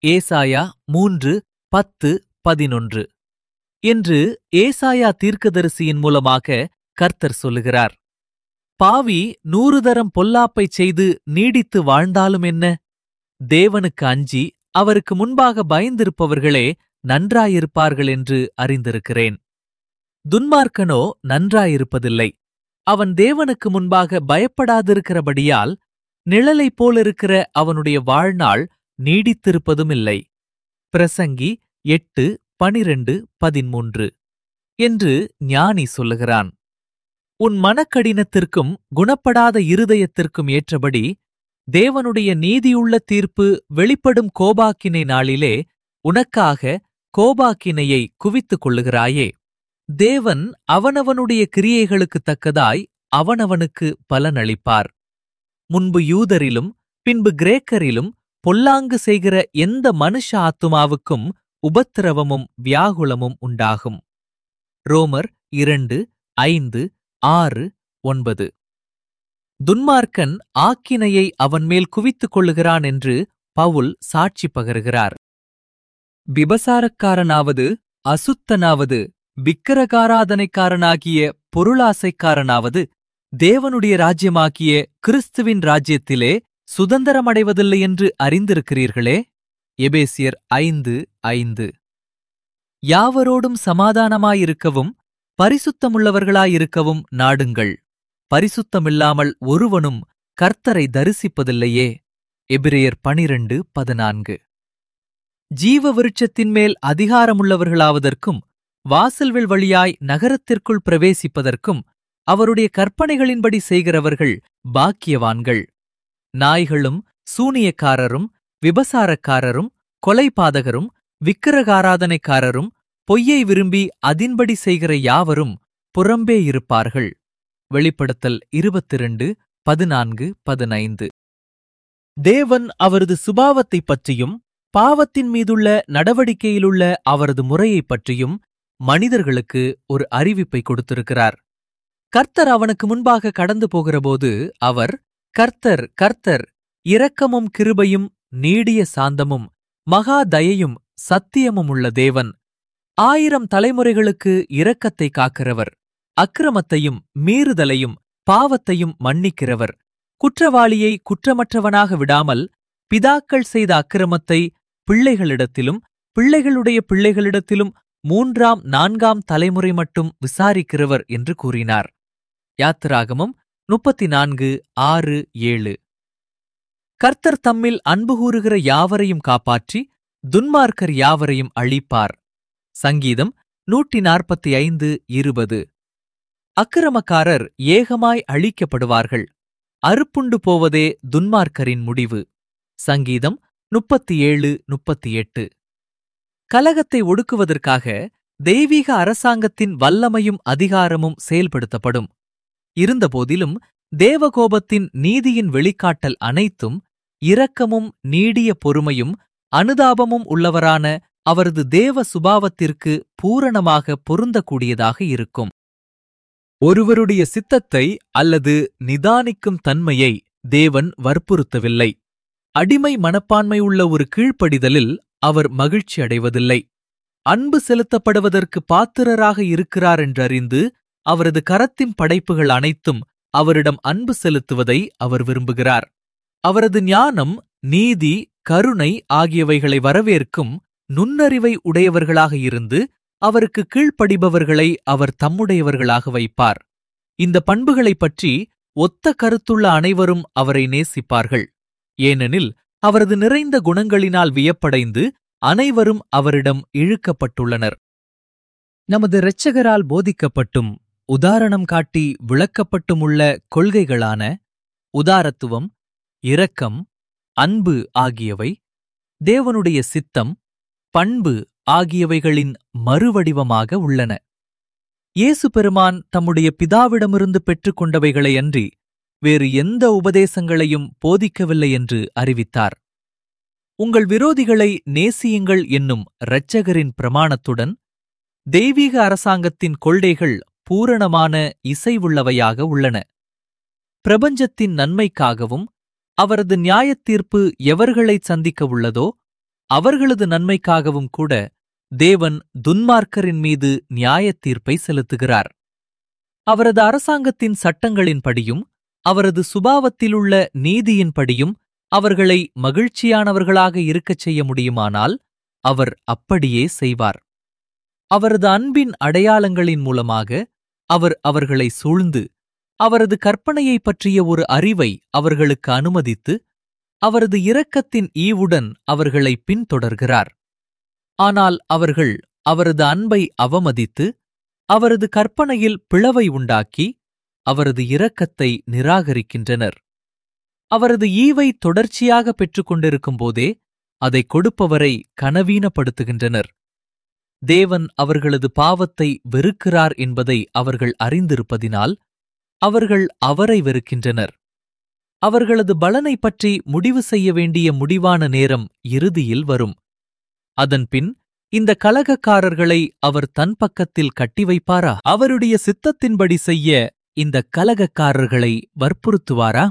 ஏசாயா மூன்று பத்து பதினொன்று என்று ஏசாயா தீர்க்கதரிசியின் மூலமாக கர்த்தர் சொல்லுகிறார் பாவி நூறு தரம் பொல்லாப்பைச் செய்து நீடித்து வாழ்ந்தாலும் என்ன தேவனுக்கு அஞ்சி அவருக்கு முன்பாக பயந்திருப்பவர்களே நன்றாயிருப்பார்கள் என்று அறிந்திருக்கிறேன் துன்மார்க்கனோ நன்றாயிருப்பதில்லை அவன் தேவனுக்கு முன்பாக பயப்படாதிருக்கிறபடியால் நிழலைப் போலிருக்கிற அவனுடைய வாழ்நாள் நீடித்திருப்பதுமில்லை பிரசங்கி எட்டு பனிரெண்டு பதிமூன்று என்று ஞானி சொல்லுகிறான் உன் மனக்கடினத்திற்கும் குணப்படாத இருதயத்திற்கும் ஏற்றபடி தேவனுடைய நீதியுள்ள தீர்ப்பு வெளிப்படும் கோபாக்கினை நாளிலே உனக்காக கோபாக்கினையை குவித்துக் கொள்ளுகிறாயே தேவன் அவனவனுடைய கிரியைகளுக்குத் தக்கதாய் அவனவனுக்கு பலனளிப்பார் முன்பு யூதரிலும் பின்பு கிரேக்கரிலும் பொல்லாங்கு செய்கிற எந்த மனுஷ ஆத்துமாவுக்கும் உபத்திரவமும் வியாகுலமும் உண்டாகும் ரோமர் இரண்டு ஐந்து ஆறு ஒன்பது துன்மார்க்கன் ஆக்கினையை அவன் மேல் குவித்துக் கொள்ளுகிறான் என்று பவுல் சாட்சி பகருகிறார் விபசாரக்காரனாவது அசுத்தனாவது விக்கிரகாராதனைக்காரனாகிய பொருளாசைக்காரனாவது தேவனுடைய ராஜ்யமாகிய கிறிஸ்துவின் ராஜ்யத்திலே சுதந்திரமடைவதில்லை என்று அறிந்திருக்கிறீர்களே எபேசியர் ஐந்து ஐந்து யாவரோடும் சமாதானமாயிருக்கவும் பரிசுத்தமுள்ளவர்களாயிருக்கவும் நாடுங்கள் பரிசுத்தமில்லாமல் ஒருவனும் கர்த்தரை தரிசிப்பதில்லையே எபிரேயர் பனிரண்டு பதினான்கு ஜீவ விருட்சத்தின் மேல் அதிகாரமுள்ளவர்களாவதற்கும் வாசல்வெள் வழியாய் நகரத்திற்குள் பிரவேசிப்பதற்கும் அவருடைய கற்பனைகளின்படி செய்கிறவர்கள் பாக்கியவான்கள் நாய்களும் சூனியக்காரரும் விபசாரக்காரரும் கொலைபாதகரும் விக்கிரகாராதனைக்காரரும் பொய்யை விரும்பி அதின்படி செய்கிற யாவரும் புறம்பே இருப்பார்கள் வெளிப்படுத்தல் இருபத்திரண்டு பதினான்கு பதினைந்து தேவன் அவரது சுபாவத்தைப் பற்றியும் பாவத்தின் மீதுள்ள நடவடிக்கையிலுள்ள அவரது முறையைப் பற்றியும் மனிதர்களுக்கு ஒரு அறிவிப்பை கொடுத்திருக்கிறார் கர்த்தர் அவனுக்கு முன்பாக கடந்து போகிறபோது அவர் கர்த்தர் கர்த்தர் இரக்கமும் கிருபையும் நீடிய சாந்தமும் மகா தயையும் சத்தியமும் உள்ள தேவன் ஆயிரம் தலைமுறைகளுக்கு இரக்கத்தை காக்கிறவர் அக்கிரமத்தையும் மீறுதலையும் பாவத்தையும் மன்னிக்கிறவர் குற்றவாளியை குற்றமற்றவனாக விடாமல் பிதாக்கள் செய்த அக்கிரமத்தை பிள்ளைகளிடத்திலும் பிள்ளைகளுடைய பிள்ளைகளிடத்திலும் மூன்றாம் நான்காம் தலைமுறை மட்டும் விசாரிக்கிறவர் என்று கூறினார் யாத்திராகமம் முப்பத்தி நான்கு ஆறு ஏழு கர்த்தர் தம்மில் அன்பு கூறுகிற யாவரையும் காப்பாற்றி துன்மார்க்கர் யாவரையும் அழிப்பார் சங்கீதம் நூற்றி நாற்பத்தி ஐந்து இருபது அக்கிரமக்காரர் ஏகமாய் அழிக்கப்படுவார்கள் அறுப்புண்டு போவதே துன்மார்க்கரின் முடிவு சங்கீதம் முப்பத்தி ஏழு முப்பத்தி எட்டு கலகத்தை ஒடுக்குவதற்காக தெய்வீக அரசாங்கத்தின் வல்லமையும் அதிகாரமும் செயல்படுத்தப்படும் இருந்தபோதிலும் தேவகோபத்தின் நீதியின் வெளிக்காட்டல் அனைத்தும் இரக்கமும் நீடிய பொறுமையும் அனுதாபமும் உள்ளவரான அவரது தேவ சுபாவத்திற்கு பூரணமாக பொருந்தக்கூடியதாக இருக்கும் ஒருவருடைய சித்தத்தை அல்லது நிதானிக்கும் தன்மையை தேவன் வற்புறுத்தவில்லை அடிமை மனப்பான்மை உள்ள ஒரு கீழ்ப்படிதலில் அவர் மகிழ்ச்சி அடைவதில்லை அன்பு செலுத்தப்படுவதற்கு பாத்திரராக இருக்கிறார் என்றறிந்து அவரது கரத்தின் படைப்புகள் அனைத்தும் அவரிடம் அன்பு செலுத்துவதை அவர் விரும்புகிறார் அவரது ஞானம் நீதி கருணை ஆகியவைகளை வரவேற்கும் நுண்ணறிவை உடையவர்களாக இருந்து அவருக்கு கீழ்ப்படிபவர்களை அவர் தம்முடையவர்களாக வைப்பார் இந்த பண்புகளைப் பற்றி ஒத்த கருத்துள்ள அனைவரும் அவரை நேசிப்பார்கள் ஏனெனில் அவரது நிறைந்த குணங்களினால் வியப்படைந்து அனைவரும் அவரிடம் இழுக்கப்பட்டுள்ளனர் நமது இரட்சகரால் போதிக்கப்பட்டும் உதாரணம் காட்டி விளக்கப்பட்டுமுள்ள கொள்கைகளான உதாரத்துவம் இரக்கம் அன்பு ஆகியவை தேவனுடைய சித்தம் பண்பு ஆகியவைகளின் மறுவடிவமாக உள்ளன இயேசு பெருமான் தம்முடைய பிதாவிடமிருந்து பெற்றுக்கொண்டவைகளை அன்றி வேறு எந்த உபதேசங்களையும் போதிக்கவில்லை என்று அறிவித்தார் உங்கள் விரோதிகளை நேசியுங்கள் என்னும் இரட்சகரின் பிரமாணத்துடன் தெய்வீக அரசாங்கத்தின் கொள்கைகள் பூரணமான இசைவுள்ளவையாக உள்ளன பிரபஞ்சத்தின் நன்மைக்காகவும் அவரது நியாயத்தீர்ப்பு எவர்களைச் சந்திக்க உள்ளதோ அவர்களது நன்மைக்காகவும் கூட தேவன் துன்மார்க்கரின் மீது நியாயத் தீர்ப்பை செலுத்துகிறார் அவரது அரசாங்கத்தின் சட்டங்களின்படியும் அவரது சுபாவத்திலுள்ள நீதியின்படியும் அவர்களை மகிழ்ச்சியானவர்களாக இருக்கச் செய்ய முடியுமானால் அவர் அப்படியே செய்வார் அவரது அன்பின் அடையாளங்களின் மூலமாக அவர் அவர்களை சூழ்ந்து அவரது கற்பனையைப் பற்றிய ஒரு அறிவை அவர்களுக்கு அனுமதித்து அவரது இரக்கத்தின் ஈவுடன் அவர்களை பின்தொடர்கிறார் ஆனால் அவர்கள் அவரது அன்பை அவமதித்து அவரது கற்பனையில் பிளவை உண்டாக்கி அவரது இரக்கத்தை நிராகரிக்கின்றனர் அவரது ஈவை தொடர்ச்சியாக பெற்றுக்கொண்டிருக்கும் போதே அதை கொடுப்பவரை கனவீனப்படுத்துகின்றனர் தேவன் அவர்களது பாவத்தை வெறுக்கிறார் என்பதை அவர்கள் அறிந்திருப்பதினால் அவர்கள் அவரை வெறுக்கின்றனர் அவர்களது பலனை பற்றி முடிவு செய்ய வேண்டிய முடிவான நேரம் இறுதியில் வரும் அதன்பின் இந்த கலகக்காரர்களை அவர் தன் பக்கத்தில் கட்டி வைப்பாரா அவருடைய சித்தத்தின்படி செய்ய இந்த கலகக்காரர்களை வற்புறுத்துவாரா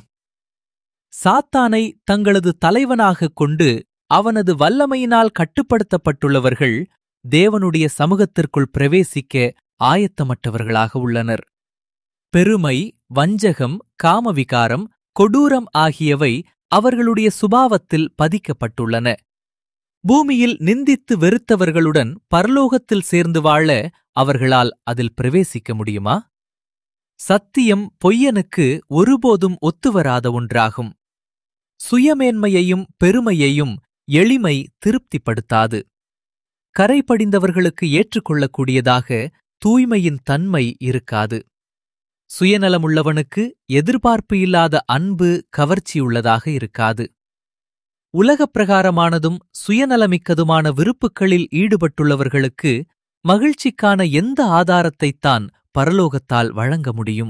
சாத்தானை தங்களது தலைவனாகக் கொண்டு அவனது வல்லமையினால் கட்டுப்படுத்தப்பட்டுள்ளவர்கள் தேவனுடைய சமூகத்திற்குள் பிரவேசிக்க ஆயத்தமற்றவர்களாக உள்ளனர் பெருமை வஞ்சகம் காமவிகாரம் கொடூரம் ஆகியவை அவர்களுடைய சுபாவத்தில் பதிக்கப்பட்டுள்ளன பூமியில் நிந்தித்து வெறுத்தவர்களுடன் பரலோகத்தில் சேர்ந்து வாழ அவர்களால் அதில் பிரவேசிக்க முடியுமா சத்தியம் பொய்யனுக்கு ஒருபோதும் ஒத்துவராத ஒன்றாகும் சுயமேன்மையையும் பெருமையையும் எளிமை திருப்திப்படுத்தாது கரைபடிந்தவர்களுக்கு ஏற்றுக்கொள்ளக்கூடியதாக தூய்மையின் தன்மை இருக்காது சுயநலமுள்ளவனுக்கு எதிர்பார்ப்பு இல்லாத அன்பு கவர்ச்சியுள்ளதாக இருக்காது உலகப் பிரகாரமானதும் சுயநலமிக்கதுமான விருப்புகளில் ஈடுபட்டுள்ளவர்களுக்கு மகிழ்ச்சிக்கான எந்த ஆதாரத்தைத்தான் பரலோகத்தால் வழங்க முடியும்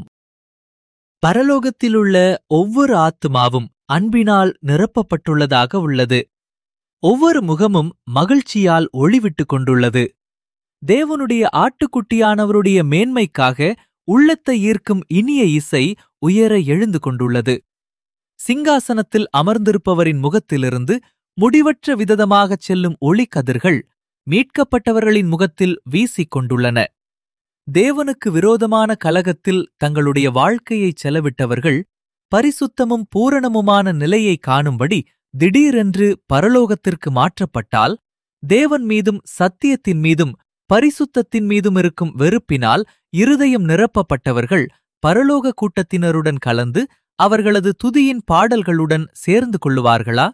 பரலோகத்திலுள்ள ஒவ்வொரு ஆத்துமாவும் அன்பினால் நிரப்பப்பட்டுள்ளதாக உள்ளது ஒவ்வொரு முகமும் மகிழ்ச்சியால் ஒளிவிட்டுக் கொண்டுள்ளது தேவனுடைய ஆட்டுக்குட்டியானவருடைய மேன்மைக்காக உள்ளத்தை ஈர்க்கும் இனிய இசை உயர எழுந்து கொண்டுள்ளது சிங்காசனத்தில் அமர்ந்திருப்பவரின் முகத்திலிருந்து முடிவற்ற விதமாகச் செல்லும் ஒளிக்கதிர்கள் மீட்கப்பட்டவர்களின் முகத்தில் வீசிக் கொண்டுள்ளன தேவனுக்கு விரோதமான கலகத்தில் தங்களுடைய வாழ்க்கையைச் செலவிட்டவர்கள் பரிசுத்தமும் பூரணமுமான நிலையை காணும்படி திடீரென்று பரலோகத்திற்கு மாற்றப்பட்டால் தேவன் மீதும் சத்தியத்தின் மீதும் பரிசுத்தத்தின் மீதும் இருக்கும் வெறுப்பினால் இருதயம் நிரப்பப்பட்டவர்கள் பரலோக கூட்டத்தினருடன் கலந்து அவர்களது துதியின் பாடல்களுடன் சேர்ந்து கொள்ளுவார்களா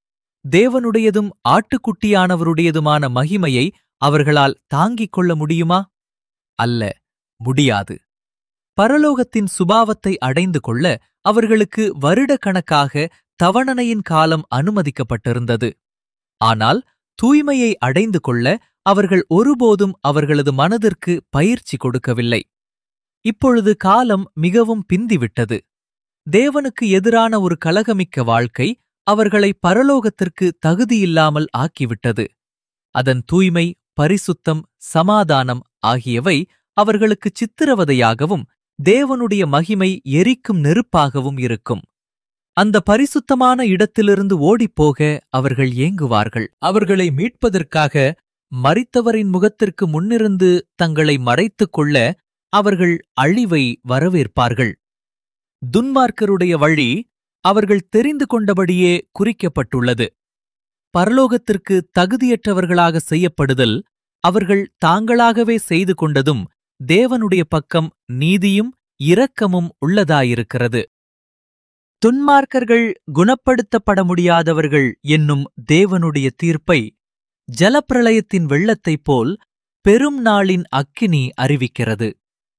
தேவனுடையதும் ஆட்டுக்குட்டியானவருடையதுமான மகிமையை அவர்களால் தாங்கிக் கொள்ள முடியுமா அல்ல முடியாது பரலோகத்தின் சுபாவத்தை அடைந்து கொள்ள அவர்களுக்கு வருடக்கணக்காக தவணனையின் காலம் அனுமதிக்கப்பட்டிருந்தது ஆனால் தூய்மையை அடைந்து கொள்ள அவர்கள் ஒருபோதும் அவர்களது மனதிற்கு பயிற்சி கொடுக்கவில்லை இப்பொழுது காலம் மிகவும் பிந்திவிட்டது தேவனுக்கு எதிரான ஒரு கலகமிக்க வாழ்க்கை அவர்களை பரலோகத்திற்கு தகுதியில்லாமல் ஆக்கிவிட்டது அதன் தூய்மை பரிசுத்தம் சமாதானம் ஆகியவை அவர்களுக்கு சித்திரவதையாகவும் தேவனுடைய மகிமை எரிக்கும் நெருப்பாகவும் இருக்கும் அந்த பரிசுத்தமான இடத்திலிருந்து ஓடிப்போக அவர்கள் ஏங்குவார்கள் அவர்களை மீட்பதற்காக மரித்தவரின் முகத்திற்கு முன்னிருந்து தங்களை மறைத்துக் கொள்ள அவர்கள் அழிவை வரவேற்பார்கள் துன்மார்க்கருடைய வழி அவர்கள் தெரிந்து கொண்டபடியே குறிக்கப்பட்டுள்ளது பரலோகத்திற்கு தகுதியற்றவர்களாக செய்யப்படுதல் அவர்கள் தாங்களாகவே செய்து கொண்டதும் தேவனுடைய பக்கம் நீதியும் இரக்கமும் உள்ளதாயிருக்கிறது துன்மார்க்கர்கள் குணப்படுத்தப்பட முடியாதவர்கள் என்னும் தேவனுடைய தீர்ப்பை ஜலப்பிரளயத்தின் வெள்ளத்தைப் போல் பெரும் நாளின் அக்கினி அறிவிக்கிறது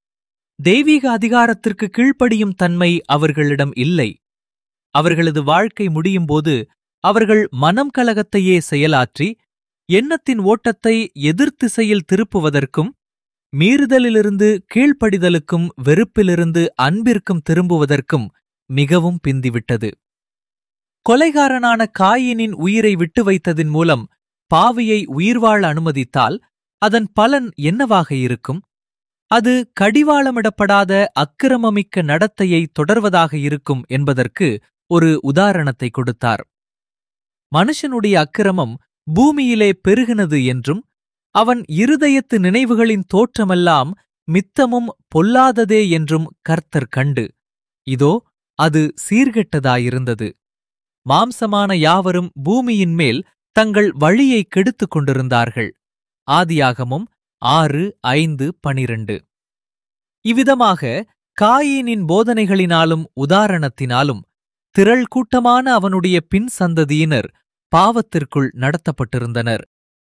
தெய்வீக அதிகாரத்திற்கு கீழ்ப்படியும் தன்மை அவர்களிடம் இல்லை அவர்களது வாழ்க்கை முடியும்போது அவர்கள் மனம் கலகத்தையே செயலாற்றி எண்ணத்தின் ஓட்டத்தை எதிர்த்திசையில் திருப்புவதற்கும் மீறுதலிலிருந்து கீழ்ப்படிதலுக்கும் வெறுப்பிலிருந்து அன்பிற்கும் திரும்புவதற்கும் மிகவும் பிந்திவிட்டது கொலைகாரனான காயினின் உயிரை விட்டு வைத்ததின் மூலம் பாவியை உயிர்வாழ அனுமதித்தால் அதன் பலன் என்னவாக இருக்கும் அது கடிவாளமிடப்படாத அக்கிரமமிக்க நடத்தையை தொடர்வதாக இருக்கும் என்பதற்கு ஒரு உதாரணத்தை கொடுத்தார் மனுஷனுடைய அக்கிரமம் பூமியிலே பெருகினது என்றும் அவன் இருதயத்து நினைவுகளின் தோற்றமெல்லாம் மித்தமும் பொல்லாததே என்றும் கர்த்தர் கண்டு இதோ அது சீர்கெட்டதாயிருந்தது மாம்சமான யாவரும் பூமியின் மேல் தங்கள் வழியை கெடுத்துக் கொண்டிருந்தார்கள் ஆதியாகமும் ஆறு ஐந்து பனிரண்டு இவ்விதமாக காயீனின் போதனைகளினாலும் உதாரணத்தினாலும் திரள் கூட்டமான அவனுடைய பின் சந்ததியினர் பாவத்திற்குள் நடத்தப்பட்டிருந்தனர்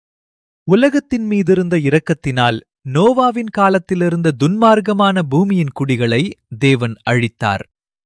உலகத்தின் மீதிருந்த இரக்கத்தினால் நோவாவின் காலத்திலிருந்த துன்மார்க்கமான பூமியின் குடிகளை தேவன் அழித்தார்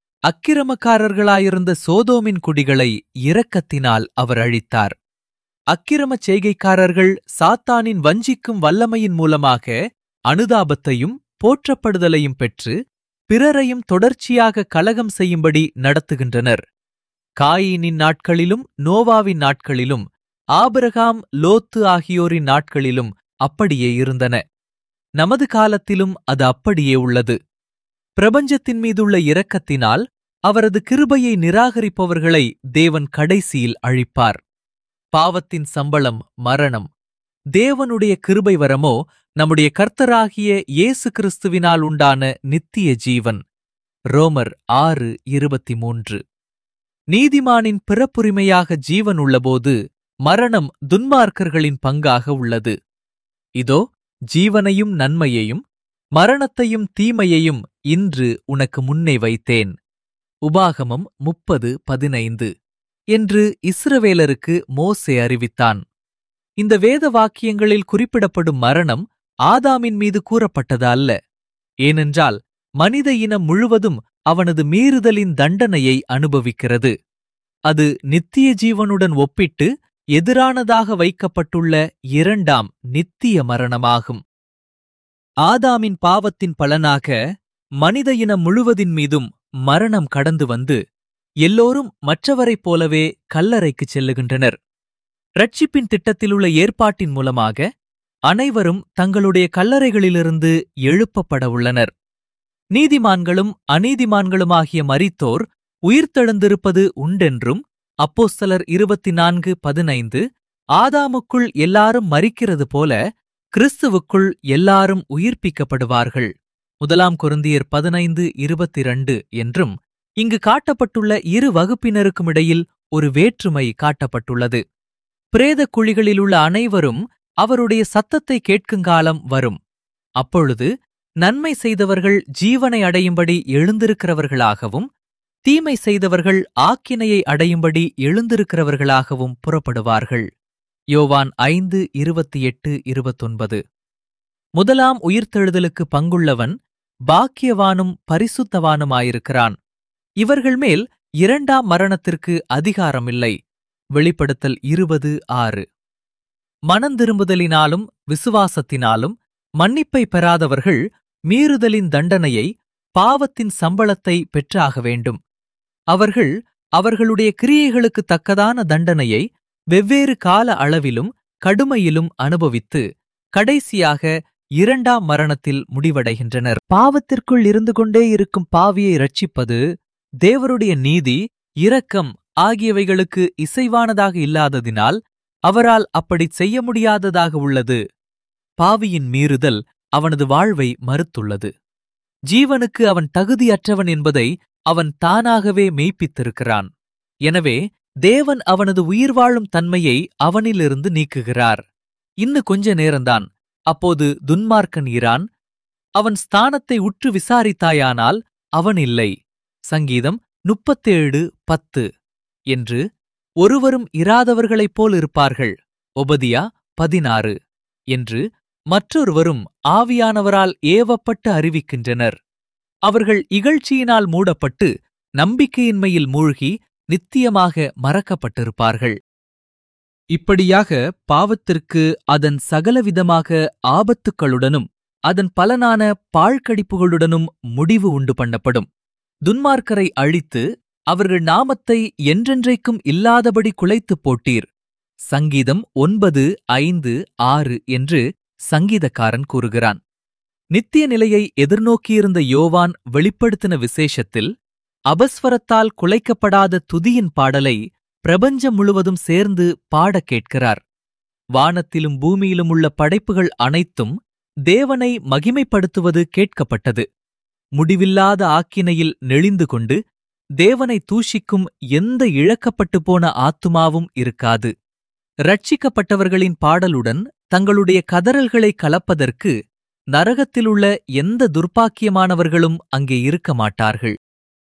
அக்கிரமக்காரர்களாயிருந்த சோதோமின் குடிகளை இரக்கத்தினால் அவர் அழித்தார் அக்கிரமச் செய்கைக்காரர்கள் சாத்தானின் வஞ்சிக்கும் வல்லமையின் மூலமாக அனுதாபத்தையும் போற்றப்படுதலையும் பெற்று பிறரையும் தொடர்ச்சியாக கலகம் செய்யும்படி நடத்துகின்றனர் காயினின் நாட்களிலும் நோவாவின் நாட்களிலும் ஆபிரகாம் லோத்து ஆகியோரின் நாட்களிலும் அப்படியே இருந்தன நமது காலத்திலும் அது அப்படியே உள்ளது பிரபஞ்சத்தின் மீதுள்ள இரக்கத்தினால் அவரது கிருபையை நிராகரிப்பவர்களை தேவன் கடைசியில் அழிப்பார் பாவத்தின் சம்பளம் மரணம் தேவனுடைய கிருபை வரமோ நம்முடைய கர்த்தராகிய இயேசு கிறிஸ்துவினால் உண்டான நித்திய ஜீவன் ரோமர் ஆறு இருபத்தி மூன்று நீதிமானின் பிறப்புரிமையாக ஜீவன் உள்ளபோது மரணம் துன்மார்க்கர்களின் பங்காக உள்ளது இதோ ஜீவனையும் நன்மையையும் மரணத்தையும் தீமையையும் இன்று உனக்கு முன்னே வைத்தேன் உபாகமம் முப்பது பதினைந்து என்று இஸ்ரவேலருக்கு மோசே அறிவித்தான் இந்த வேத வாக்கியங்களில் குறிப்பிடப்படும் மரணம் ஆதாமின் மீது கூறப்பட்டது அல்ல ஏனென்றால் மனித இனம் முழுவதும் அவனது மீறுதலின் தண்டனையை அனுபவிக்கிறது அது நித்திய ஜீவனுடன் ஒப்பிட்டு எதிரானதாக வைக்கப்பட்டுள்ள இரண்டாம் நித்திய மரணமாகும் ஆதாமின் பாவத்தின் பலனாக மனித இனம் முழுவதின் மீதும் மரணம் கடந்து வந்து எல்லோரும் மற்றவரைப் போலவே கல்லறைக்குச் செல்லுகின்றனர் ரட்சிப்பின் திட்டத்திலுள்ள ஏற்பாட்டின் மூலமாக அனைவரும் தங்களுடைய கல்லறைகளிலிருந்து எழுப்பப்பட உள்ளனர் நீதிமான்களும் அநீதிமான்களுமாகிய மரித்தோர் உயிர்த்தெழுந்திருப்பது உண்டென்றும் அப்போஸ்தலர் இருபத்தி நான்கு பதினைந்து ஆதாமுக்குள் எல்லாரும் மரிக்கிறது போல கிறிஸ்துவுக்குள் எல்லாரும் உயிர்ப்பிக்கப்படுவார்கள் முதலாம் கொருந்தியர் பதினைந்து இருபத்திரண்டு என்றும் இங்கு காட்டப்பட்டுள்ள இரு வகுப்பினருக்கும் இடையில் ஒரு வேற்றுமை காட்டப்பட்டுள்ளது பிரேத குழிகளிலுள்ள அனைவரும் அவருடைய சத்தத்தை கேட்குங்காலம் வரும் அப்பொழுது நன்மை செய்தவர்கள் ஜீவனை அடையும்படி எழுந்திருக்கிறவர்களாகவும் தீமை செய்தவர்கள் ஆக்கினையை அடையும்படி எழுந்திருக்கிறவர்களாகவும் புறப்படுவார்கள் யோவான் ஐந்து இருபத்தி எட்டு இருபத்தொன்பது முதலாம் உயிர்த்தெழுதலுக்கு பங்குள்ளவன் பாக்கியவானும் பரிசுத்தவானுமாயிருக்கிறான் இவர்கள் மேல் இரண்டாம் மரணத்திற்கு அதிகாரமில்லை வெளிப்படுத்தல் இருபது ஆறு மனந்திரும்புதலினாலும் விசுவாசத்தினாலும் மன்னிப்பை பெறாதவர்கள் மீறுதலின் தண்டனையை பாவத்தின் சம்பளத்தை பெற்றாக வேண்டும் அவர்கள் அவர்களுடைய கிரியைகளுக்கு தக்கதான தண்டனையை வெவ்வேறு கால அளவிலும் கடுமையிலும் அனுபவித்து கடைசியாக இரண்டாம் மரணத்தில் முடிவடைகின்றனர் பாவத்திற்குள் இருந்து கொண்டே இருக்கும் பாவியை ரட்சிப்பது தேவருடைய நீதி இரக்கம் ஆகியவைகளுக்கு இசைவானதாக இல்லாததினால் அவரால் அப்படிச் செய்ய முடியாததாக உள்ளது பாவியின் மீறுதல் அவனது வாழ்வை மறுத்துள்ளது ஜீவனுக்கு அவன் தகுதியற்றவன் என்பதை அவன் தானாகவே மெய்ப்பித்திருக்கிறான் எனவே தேவன் அவனது உயிர் வாழும் தன்மையை அவனிலிருந்து நீக்குகிறார் இன்னும் கொஞ்ச நேரம்தான் அப்போது துன்மார்க்கன் ஈரான் அவன் ஸ்தானத்தை உற்று விசாரித்தாயானால் அவன் இல்லை சங்கீதம் முப்பத்தேழு பத்து என்று ஒருவரும் இராதவர்களைப் போல் இருப்பார்கள் ஒபதியா பதினாறு என்று மற்றொருவரும் ஆவியானவரால் ஏவப்பட்டு அறிவிக்கின்றனர் அவர்கள் இகழ்ச்சியினால் மூடப்பட்டு நம்பிக்கையின்மையில் மூழ்கி நித்தியமாக மறக்கப்பட்டிருப்பார்கள் இப்படியாக பாவத்திற்கு அதன் சகலவிதமாக ஆபத்துக்களுடனும் அதன் பலனான பாழ்கடிப்புகளுடனும் முடிவு உண்டு பண்ணப்படும் துன்மார்க்கரை அழித்து அவர்கள் நாமத்தை என்றென்றைக்கும் இல்லாதபடி குலைத்துப் போட்டீர் சங்கீதம் ஒன்பது ஐந்து ஆறு என்று சங்கீதக்காரன் கூறுகிறான் நித்திய நிலையை எதிர்நோக்கியிருந்த யோவான் வெளிப்படுத்தின விசேஷத்தில் அபஸ்வரத்தால் குலைக்கப்படாத துதியின் பாடலை பிரபஞ்சம் முழுவதும் சேர்ந்து பாடக் கேட்கிறார் வானத்திலும் பூமியிலும் உள்ள படைப்புகள் அனைத்தும் தேவனை மகிமைப்படுத்துவது கேட்கப்பட்டது முடிவில்லாத ஆக்கினையில் நெளிந்து கொண்டு தேவனை தூஷிக்கும் எந்த இழக்கப்பட்டு போன ஆத்துமாவும் இருக்காது ரட்சிக்கப்பட்டவர்களின் பாடலுடன் தங்களுடைய கதறல்களை கலப்பதற்கு நரகத்திலுள்ள எந்த துர்ப்பாக்கியமானவர்களும் அங்கே இருக்க மாட்டார்கள்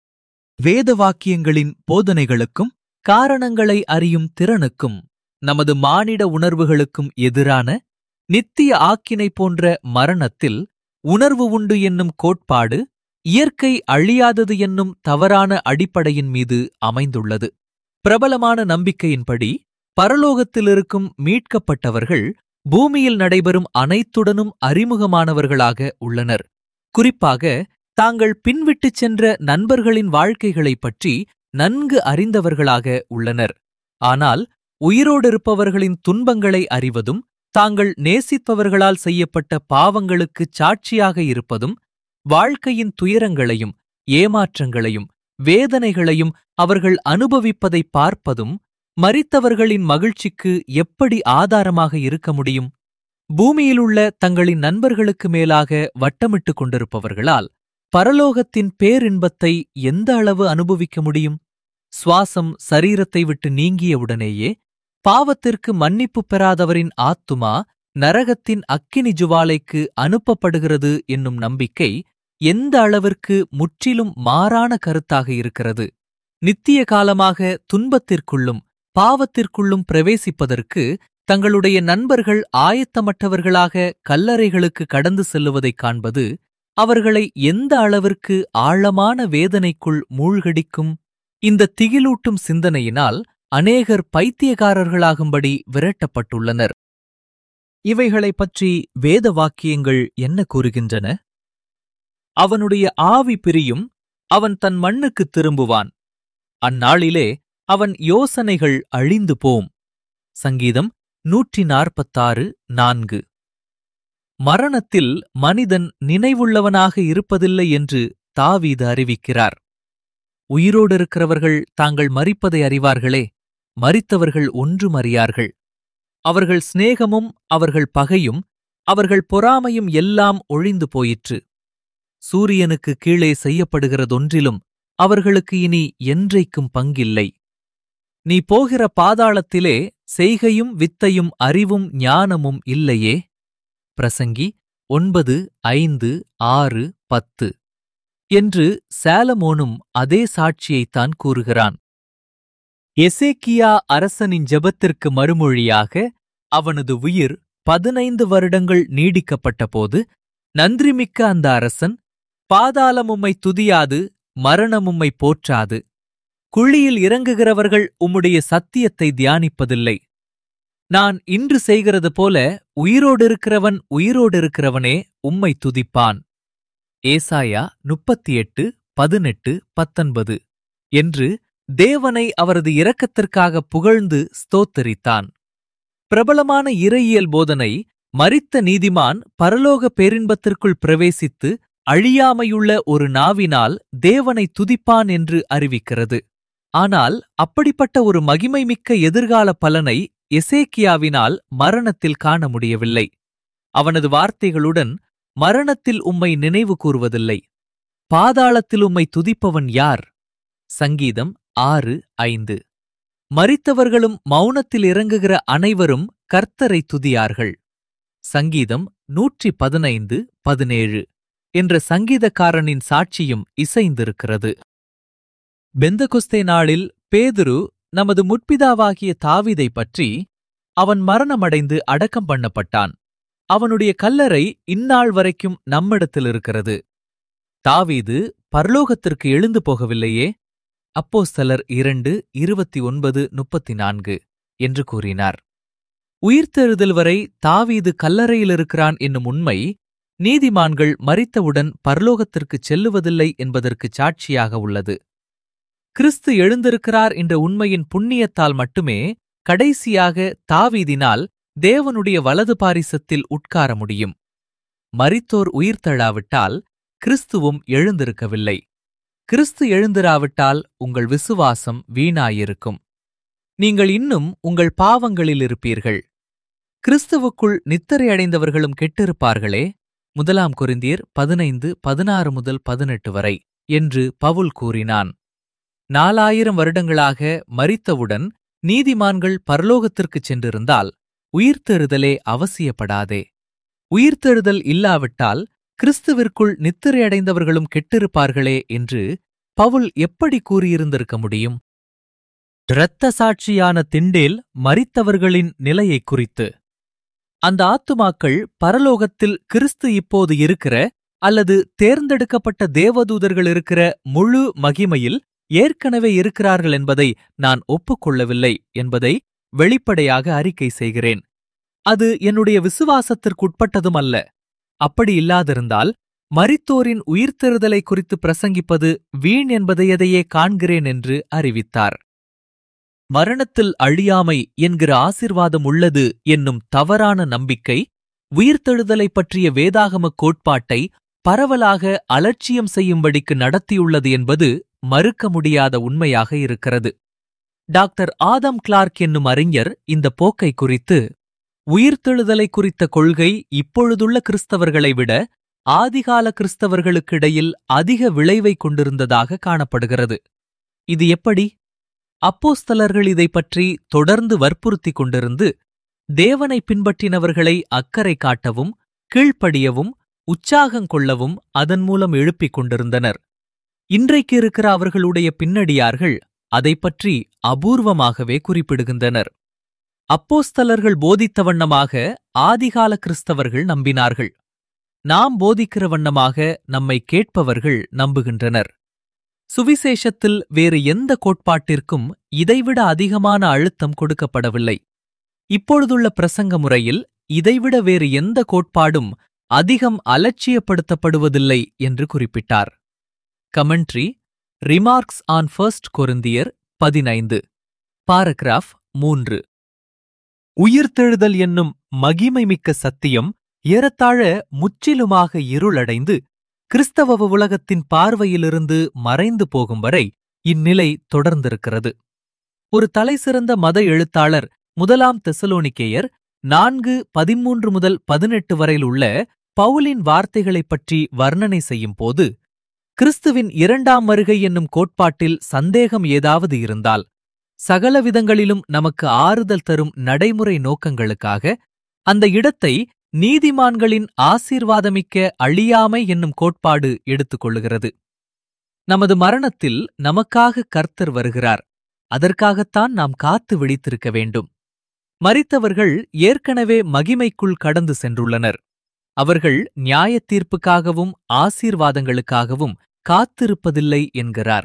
வேத வாக்கியங்களின் போதனைகளுக்கும் காரணங்களை அறியும் திறனுக்கும் நமது மானிட உணர்வுகளுக்கும் எதிரான நித்திய ஆக்கினை போன்ற மரணத்தில் உணர்வு உண்டு என்னும் கோட்பாடு இயற்கை அழியாதது என்னும் தவறான அடிப்படையின் மீது அமைந்துள்ளது பிரபலமான நம்பிக்கையின்படி பரலோகத்திலிருக்கும் மீட்கப்பட்டவர்கள் பூமியில் நடைபெறும் அனைத்துடனும் அறிமுகமானவர்களாக உள்ளனர் குறிப்பாக தாங்கள் பின்விட்டுச் சென்ற நண்பர்களின் வாழ்க்கைகளைப் பற்றி நன்கு அறிந்தவர்களாக உள்ளனர் ஆனால் உயிரோடிருப்பவர்களின் துன்பங்களை அறிவதும் தாங்கள் நேசிப்பவர்களால் செய்யப்பட்ட பாவங்களுக்குச் சாட்சியாக இருப்பதும் வாழ்க்கையின் துயரங்களையும் ஏமாற்றங்களையும் வேதனைகளையும் அவர்கள் அனுபவிப்பதை பார்ப்பதும் மரித்தவர்களின் மகிழ்ச்சிக்கு எப்படி ஆதாரமாக இருக்க முடியும் பூமியிலுள்ள தங்களின் நண்பர்களுக்கு மேலாக வட்டமிட்டுக் கொண்டிருப்பவர்களால் பரலோகத்தின் பேரின்பத்தை எந்த அளவு அனுபவிக்க முடியும் சுவாசம் சரீரத்தை விட்டு நீங்கியவுடனேயே பாவத்திற்கு மன்னிப்பு பெறாதவரின் ஆத்துமா நரகத்தின் அக்கினி ஜுவாலைக்கு அனுப்பப்படுகிறது என்னும் நம்பிக்கை எந்த அளவிற்கு முற்றிலும் மாறான கருத்தாக இருக்கிறது நித்திய காலமாக துன்பத்திற்குள்ளும் பாவத்திற்குள்ளும் பிரவேசிப்பதற்கு தங்களுடைய நண்பர்கள் ஆயத்தமற்றவர்களாக கல்லறைகளுக்கு கடந்து செல்லுவதைக் காண்பது அவர்களை எந்த அளவிற்கு ஆழமான வேதனைக்குள் மூழ்கடிக்கும் இந்த திகிலூட்டும் சிந்தனையினால் அநேகர் பைத்தியகாரர்களாகும்படி விரட்டப்பட்டுள்ளனர் இவைகளைப் பற்றி வேத வாக்கியங்கள் என்ன கூறுகின்றன அவனுடைய ஆவி பிரியும் அவன் தன் மண்ணுக்குத் திரும்புவான் அந்நாளிலே அவன் யோசனைகள் அழிந்து போம் சங்கீதம் நூற்றி நாற்பத்தாறு நான்கு மரணத்தில் மனிதன் நினைவுள்ளவனாக இருப்பதில்லை என்று தாவீது அறிவிக்கிறார் உயிரோடு இருக்கிறவர்கள் தாங்கள் மரிப்பதை அறிவார்களே மரித்தவர்கள் ஒன்றும் அறியார்கள் அவர்கள் சிநேகமும் அவர்கள் பகையும் அவர்கள் பொறாமையும் எல்லாம் ஒழிந்து போயிற்று சூரியனுக்கு கீழே செய்யப்படுகிறதொன்றிலும் அவர்களுக்கு இனி என்றைக்கும் பங்கில்லை நீ போகிற பாதாளத்திலே செய்கையும் வித்தையும் அறிவும் ஞானமும் இல்லையே பிரசங்கி ஒன்பது ஐந்து ஆறு பத்து என்று சாலமோனும் அதே சாட்சியைத்தான் கூறுகிறான் எசேக்கியா அரசனின் ஜெபத்திற்கு மறுமொழியாக அவனது உயிர் பதினைந்து வருடங்கள் நீடிக்கப்பட்டபோது நன்றிமிக்க அந்த அரசன் பாதாளம் உம்மை துதியாது மரணம் உம்மை போற்றாது குழியில் இறங்குகிறவர்கள் உம்முடைய சத்தியத்தை தியானிப்பதில்லை நான் இன்று செய்கிறது போல உயிரோடிருக்கிறவன் உயிரோடிருக்கிறவனே உம்மை துதிப்பான் ஏசாயா முப்பத்தி எட்டு பதினெட்டு பத்தொன்பது என்று தேவனை அவரது இரக்கத்திற்காக புகழ்ந்து ஸ்தோத்தரித்தான் பிரபலமான இறையியல் போதனை மரித்த நீதிமான் பரலோக பேரின்பத்திற்குள் பிரவேசித்து அழியாமையுள்ள ஒரு நாவினால் தேவனை துதிப்பான் என்று அறிவிக்கிறது ஆனால் அப்படிப்பட்ட ஒரு மகிமைமிக்க எதிர்கால பலனை எசேக்கியாவினால் மரணத்தில் காண முடியவில்லை அவனது வார்த்தைகளுடன் மரணத்தில் உம்மை நினைவு கூறுவதில்லை பாதாளத்தில் உம்மை துதிப்பவன் யார் சங்கீதம் ஆறு ஐந்து மரித்தவர்களும் மௌனத்தில் இறங்குகிற அனைவரும் கர்த்தரை துதியார்கள் சங்கீதம் நூற்றி பதினைந்து பதினேழு என்ற சங்கீதக்காரனின் சாட்சியும் இசைந்திருக்கிறது பெந்தகுஸ்தே நாளில் பேதுரு நமது முற்பிதாவாகிய தாவீதை பற்றி அவன் மரணமடைந்து அடக்கம் பண்ணப்பட்டான் அவனுடைய கல்லறை இந்நாள் வரைக்கும் நம்மிடத்தில் இருக்கிறது தாவீது பரலோகத்திற்கு எழுந்து போகவில்லையே அப்போஸ்தலர் இரண்டு இருபத்தி ஒன்பது முப்பத்தி நான்கு என்று கூறினார் உயிர்த்தெழுதல் வரை தாவீது கல்லறையில் இருக்கிறான் என்னும் உண்மை நீதிமான்கள் மரித்தவுடன் பரலோகத்திற்குச் செல்லுவதில்லை என்பதற்கு சாட்சியாக உள்ளது கிறிஸ்து எழுந்திருக்கிறார் என்ற உண்மையின் புண்ணியத்தால் மட்டுமே கடைசியாக தாவீதினால் தேவனுடைய வலது பாரிசத்தில் உட்கார முடியும் மரித்தோர் உயிர்த்தழாவிட்டால் கிறிஸ்துவும் எழுந்திருக்கவில்லை கிறிஸ்து எழுந்திராவிட்டால் உங்கள் விசுவாசம் வீணாயிருக்கும் நீங்கள் இன்னும் உங்கள் பாவங்களில் இருப்பீர்கள் கிறிஸ்துவுக்குள் நித்திரை அடைந்தவர்களும் கெட்டிருப்பார்களே முதலாம் கொரிந்தியர் பதினைந்து பதினாறு முதல் பதினெட்டு வரை என்று பவுல் கூறினான் நாலாயிரம் வருடங்களாக மரித்தவுடன் நீதிமான்கள் பரலோகத்திற்குச் சென்றிருந்தால் உயிர்த்தெழுதலே அவசியப்படாதே உயிர்த்தெழுதல் இல்லாவிட்டால் கிறிஸ்துவிற்குள் நித்திரையடைந்தவர்களும் கெட்டிருப்பார்களே என்று பவுல் எப்படி கூறியிருந்திருக்க முடியும் இரத்த சாட்சியான திண்டேல் மரித்தவர்களின் நிலையைக் குறித்து அந்த ஆத்துமாக்கள் பரலோகத்தில் கிறிஸ்து இப்போது இருக்கிற அல்லது தேர்ந்தெடுக்கப்பட்ட தேவதூதர்கள் இருக்கிற முழு மகிமையில் ஏற்கனவே இருக்கிறார்கள் என்பதை நான் ஒப்புக்கொள்ளவில்லை என்பதை வெளிப்படையாக அறிக்கை செய்கிறேன் அது என்னுடைய விசுவாசத்திற்குட்பட்டதும் அல்ல அப்படி இல்லாதிருந்தால் மரித்தோரின் உயிர்த்தெழுதலை குறித்து பிரசங்கிப்பது வீண் என்பதையதையே காண்கிறேன் என்று அறிவித்தார் மரணத்தில் அழியாமை என்கிற ஆசிர்வாதம் உள்ளது என்னும் தவறான நம்பிக்கை உயிர்த்தெழுதலைப் பற்றிய வேதாகம கோட்பாட்டை பரவலாக அலட்சியம் செய்யும்படிக்கு நடத்தியுள்ளது என்பது மறுக்க முடியாத உண்மையாக இருக்கிறது டாக்டர் ஆதம் கிளார்க் என்னும் அறிஞர் இந்த போக்கை குறித்து உயிர்த்தெழுதலை குறித்த கொள்கை இப்பொழுதுள்ள கிறிஸ்தவர்களை விட ஆதிகால கிறிஸ்தவர்களுக்கிடையில் அதிக விளைவை கொண்டிருந்ததாக காணப்படுகிறது இது எப்படி அப்போஸ்தலர்கள் இதை பற்றி தொடர்ந்து வற்புறுத்திக் கொண்டிருந்து தேவனை பின்பற்றினவர்களை அக்கறை காட்டவும் கீழ்ப்படியவும் உற்சாகங்கொள்ளவும் அதன் மூலம் எழுப்பிக் கொண்டிருந்தனர் இன்றைக்கு இருக்கிற அவர்களுடைய பின்னடியார்கள் அதைப் பற்றி அபூர்வமாகவே குறிப்பிடுகின்றனர் அப்போஸ்தலர்கள் போதித்த வண்ணமாக ஆதிகால கிறிஸ்தவர்கள் நம்பினார்கள் நாம் போதிக்கிற வண்ணமாக நம்மை கேட்பவர்கள் நம்புகின்றனர் சுவிசேஷத்தில் வேறு எந்த கோட்பாட்டிற்கும் இதைவிட அதிகமான அழுத்தம் கொடுக்கப்படவில்லை இப்பொழுதுள்ள பிரசங்க முறையில் இதைவிட வேறு எந்த கோட்பாடும் அதிகம் அலட்சியப்படுத்தப்படுவதில்லை என்று குறிப்பிட்டார் கமெண்ட்ரி ரிமார்க்ஸ் ஆன் ஃபர்ஸ்ட் கொரிந்தியர் பதினைந்து பாரகிராஃப் மூன்று உயிர்த்தெழுதல் என்னும் மகிமைமிக்க சத்தியம் ஏறத்தாழ முற்றிலுமாக இருளடைந்து கிறிஸ்தவ உலகத்தின் பார்வையிலிருந்து மறைந்து போகும் வரை இந்நிலை தொடர்ந்திருக்கிறது ஒரு தலைசிறந்த மத எழுத்தாளர் முதலாம் தெசலோனிக்கேயர் நான்கு பதிமூன்று முதல் பதினெட்டு வரையில் உள்ள பவுலின் வார்த்தைகளைப் பற்றி வர்ணனை செய்யும் போது கிறிஸ்துவின் இரண்டாம் வருகை என்னும் கோட்பாட்டில் சந்தேகம் ஏதாவது இருந்தால் சகல விதங்களிலும் நமக்கு ஆறுதல் தரும் நடைமுறை நோக்கங்களுக்காக அந்த இடத்தை நீதிமான்களின் ஆசீர்வாதமிக்க அழியாமை என்னும் கோட்பாடு எடுத்துக்கொள்ளுகிறது நமது மரணத்தில் நமக்காக கர்த்தர் வருகிறார் அதற்காகத்தான் நாம் காத்து விழித்திருக்க வேண்டும் மரித்தவர்கள் ஏற்கனவே மகிமைக்குள் கடந்து சென்றுள்ளனர் அவர்கள் நியாயத் தீர்ப்புக்காகவும் ஆசீர்வாதங்களுக்காகவும் காத்திருப்பதில்லை என்கிறார்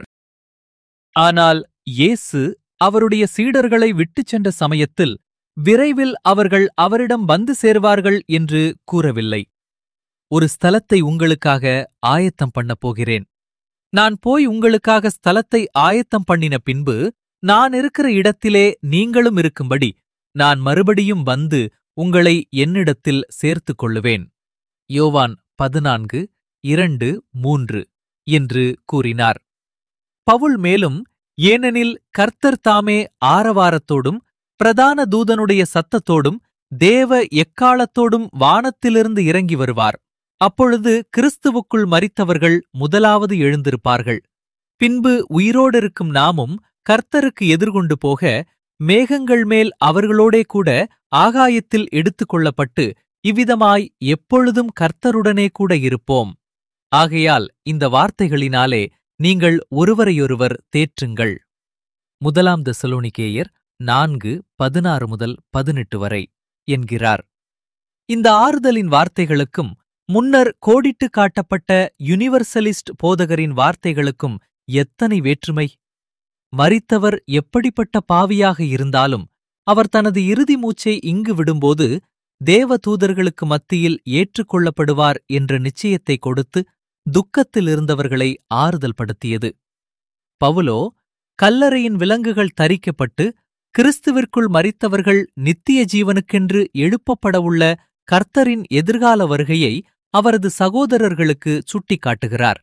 ஆனால் இயேசு அவருடைய சீடர்களை விட்டுச் சென்ற சமயத்தில் விரைவில் அவர்கள் அவரிடம் வந்து சேர்வார்கள் என்று கூறவில்லை ஒரு ஸ்தலத்தை உங்களுக்காக ஆயத்தம் பண்ணப் போகிறேன் நான் போய் உங்களுக்காக ஸ்தலத்தை ஆயத்தம் பண்ணின பின்பு நான் இருக்கிற இடத்திலே நீங்களும் இருக்கும்படி நான் மறுபடியும் வந்து உங்களை என்னிடத்தில் சேர்த்துக் கொள்ளுவேன் யோவான் பதினான்கு இரண்டு மூன்று என்று கூறினார் பவுல் மேலும் ஏனெனில் கர்த்தர் தாமே ஆரவாரத்தோடும் பிரதான தூதனுடைய சத்தத்தோடும் தேவ எக்காலத்தோடும் வானத்திலிருந்து இறங்கி வருவார் அப்பொழுது கிறிஸ்துவுக்குள் மரித்தவர்கள் முதலாவது எழுந்திருப்பார்கள் பின்பு உயிரோடிருக்கும் நாமும் கர்த்தருக்கு எதிர்கொண்டு போக மேகங்கள் மேல் அவர்களோடே கூட ஆகாயத்தில் எடுத்துக் கொள்ளப்பட்டு இவ்விதமாய் எப்பொழுதும் கர்த்தருடனே கூட இருப்போம் ஆகையால் இந்த வார்த்தைகளினாலே நீங்கள் ஒருவரையொருவர் தேற்றுங்கள் முதலாம் தெசலோனிக்கேயர் நான்கு பதினாறு முதல் பதினெட்டு வரை என்கிறார் இந்த ஆறுதலின் வார்த்தைகளுக்கும் முன்னர் கோடிட்டு காட்டப்பட்ட யுனிவர்சலிஸ்ட் போதகரின் வார்த்தைகளுக்கும் எத்தனை வேற்றுமை மரித்தவர் எப்படிப்பட்ட பாவியாக இருந்தாலும் அவர் தனது இறுதி மூச்சை இங்கு விடும்போது தேவ தூதர்களுக்கு மத்தியில் ஏற்றுக்கொள்ளப்படுவார் என்ற நிச்சயத்தை கொடுத்து துக்கத்தில் இருந்தவர்களை ஆறுதல் படுத்தியது பவுலோ கல்லறையின் விலங்குகள் தரிக்கப்பட்டு கிறிஸ்துவிற்குள் மரித்தவர்கள் நித்திய ஜீவனுக்கென்று எழுப்பப்படவுள்ள கர்த்தரின் எதிர்கால வருகையை அவரது சகோதரர்களுக்கு சுட்டிக்காட்டுகிறார்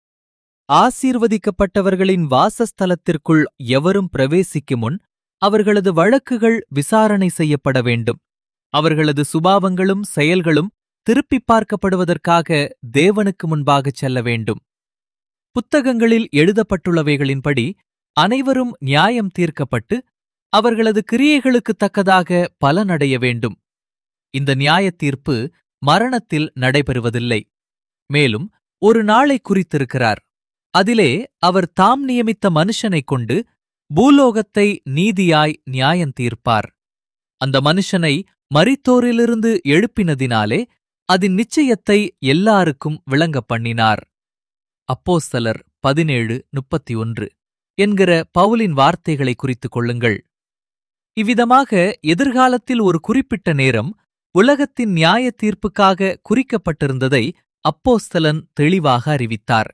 ஆசீர்வதிக்கப்பட்டவர்களின் வாசஸ்தலத்திற்குள் எவரும் பிரவேசிக்கும் முன் அவர்களது வழக்குகள் விசாரணை செய்யப்பட வேண்டும் அவர்களது சுபாவங்களும் செயல்களும் திருப்பிப் பார்க்கப்படுவதற்காக தேவனுக்கு முன்பாகச் செல்ல வேண்டும் புத்தகங்களில் எழுதப்பட்டுள்ளவைகளின்படி அனைவரும் நியாயம் தீர்க்கப்பட்டு அவர்களது கிரியைகளுக்குத் தக்கதாக பலனடைய வேண்டும் இந்த நியாயத் தீர்ப்பு மரணத்தில் நடைபெறுவதில்லை மேலும் ஒரு நாளை குறித்திருக்கிறார் அதிலே அவர் தாம் நியமித்த மனுஷனைக் கொண்டு பூலோகத்தை நீதியாய் நியாயம் தீர்ப்பார் அந்த மனுஷனை மரித்தோரிலிருந்து எழுப்பினதினாலே அதன் நிச்சயத்தை எல்லாருக்கும் விளங்கப் பண்ணினார் அப்போஸ்தலர் பதினேழு முப்பத்தி ஒன்று என்கிற பவுலின் வார்த்தைகளை குறித்துக் கொள்ளுங்கள் இவ்விதமாக எதிர்காலத்தில் ஒரு குறிப்பிட்ட நேரம் உலகத்தின் நியாய தீர்ப்புக்காக குறிக்கப்பட்டிருந்ததை அப்போஸ்தலன் தெளிவாக அறிவித்தார்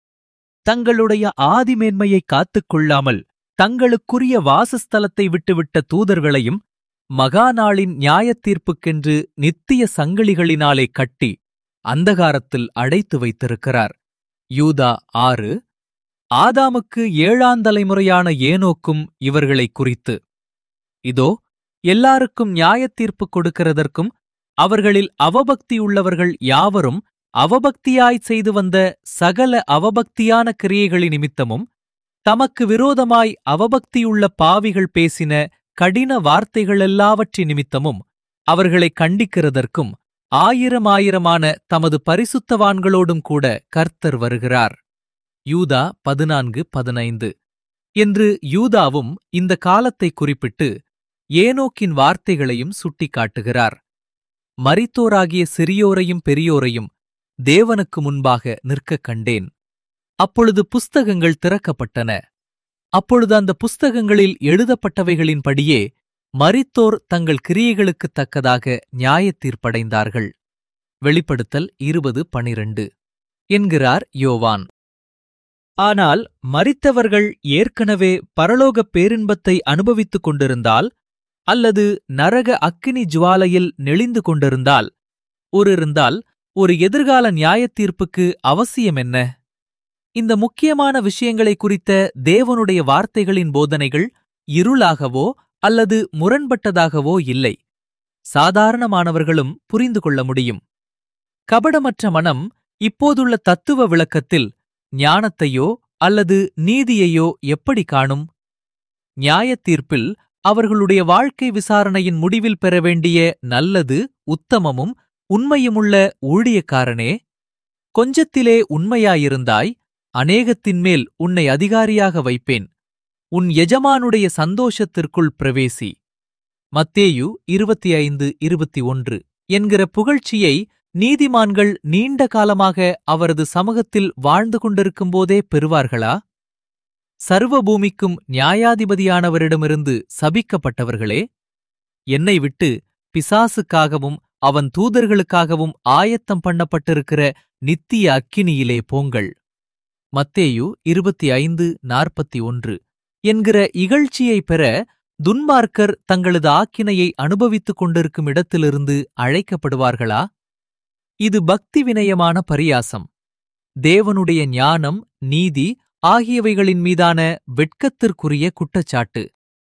தங்களுடைய ஆதிமேன்மையை காத்துக் கொள்ளாமல் தங்களுக்குரிய வாசஸ்தலத்தை விட்டுவிட்ட தூதர்களையும் மகாநாளின் நியாயத் தீர்ப்புக்கென்று நித்திய சங்கிலிகளினாலே கட்டி அந்தகாரத்தில் அடைத்து வைத்திருக்கிறார் யூதா ஆறு ஆதாமுக்கு ஏழாம் தலைமுறையான ஏனோக்கும் இவர்களைக் குறித்து இதோ எல்லாருக்கும் நியாயத் தீர்ப்பு கொடுக்கிறதற்கும் அவர்களில் அவபக்தியுள்ளவர்கள் யாவரும் அவபக்தியாய் செய்து வந்த சகல அவபக்தியான கிரியைகளின் நிமித்தமும் தமக்கு விரோதமாய் அவபக்தியுள்ள பாவிகள் பேசின கடின வார்த்தைகளெல்லாவற்றின் நிமித்தமும் அவர்களை கண்டிக்கிறதற்கும் ஆயிரம் ஆயிரமான தமது பரிசுத்தவான்களோடும் கூட கர்த்தர் வருகிறார் யூதா பதினான்கு பதினைந்து என்று யூதாவும் இந்த காலத்தை குறிப்பிட்டு ஏனோக்கின் வார்த்தைகளையும் சுட்டிக்காட்டுகிறார் மரித்தோராகிய சிறியோரையும் பெரியோரையும் தேவனுக்கு முன்பாக நிற்கக் கண்டேன் அப்பொழுது புஸ்தகங்கள் திறக்கப்பட்டன அப்பொழுது அந்த புஸ்தகங்களில் எழுதப்பட்டவைகளின்படியே மரித்தோர் தங்கள் கிரியைகளுக்குத் தக்கதாக நியாயத் தீர்ப்படைந்தார்கள் வெளிப்படுத்தல் இருபது பனிரண்டு என்கிறார் யோவான் ஆனால் மரித்தவர்கள் ஏற்கனவே பரலோகப் பேரின்பத்தை அனுபவித்துக் கொண்டிருந்தால் அல்லது நரக அக்கினி ஜுவாலையில் நெளிந்து கொண்டிருந்தால் ஒரு இருந்தால் ஒரு எதிர்கால நியாயத் தீர்ப்புக்கு அவசியம் என்ன இந்த முக்கியமான விஷயங்களை குறித்த தேவனுடைய வார்த்தைகளின் போதனைகள் இருளாகவோ அல்லது முரண்பட்டதாகவோ இல்லை சாதாரணமானவர்களும் புரிந்து கொள்ள முடியும் கபடமற்ற மனம் இப்போதுள்ள தத்துவ விளக்கத்தில் ஞானத்தையோ அல்லது நீதியையோ எப்படி காணும் நியாயத் தீர்ப்பில் அவர்களுடைய வாழ்க்கை விசாரணையின் முடிவில் பெற வேண்டிய நல்லது உத்தமமும் உண்மையுமுள்ள ஊழியக்காரனே கொஞ்சத்திலே உண்மையாயிருந்தாய் அநேகத்தின் மேல் உன்னை அதிகாரியாக வைப்பேன் உன் எஜமானுடைய சந்தோஷத்திற்குள் பிரவேசி மத்தேயு இருபத்தி ஐந்து இருபத்தி ஒன்று என்கிற புகழ்ச்சியை நீதிமான்கள் நீண்ட காலமாக அவரது சமூகத்தில் வாழ்ந்து கொண்டிருக்கும்போதே பெறுவார்களா சர்வபூமிக்கும் நியாயாதிபதியானவரிடமிருந்து சபிக்கப்பட்டவர்களே என்னை விட்டு பிசாசுக்காகவும் அவன் தூதர்களுக்காகவும் ஆயத்தம் பண்ணப்பட்டிருக்கிற நித்திய அக்கினியிலே போங்கள் மத்தேயு இருபத்தி ஐந்து நாற்பத்தி ஒன்று என்கிற இகழ்ச்சியை பெற துன்மார்க்கர் தங்களது ஆக்கினையை அனுபவித்துக் கொண்டிருக்கும் இடத்திலிருந்து அழைக்கப்படுவார்களா இது பக்தி வினயமான பரியாசம் தேவனுடைய ஞானம் நீதி ஆகியவைகளின் மீதான வெட்கத்திற்குரிய குற்றச்சாட்டு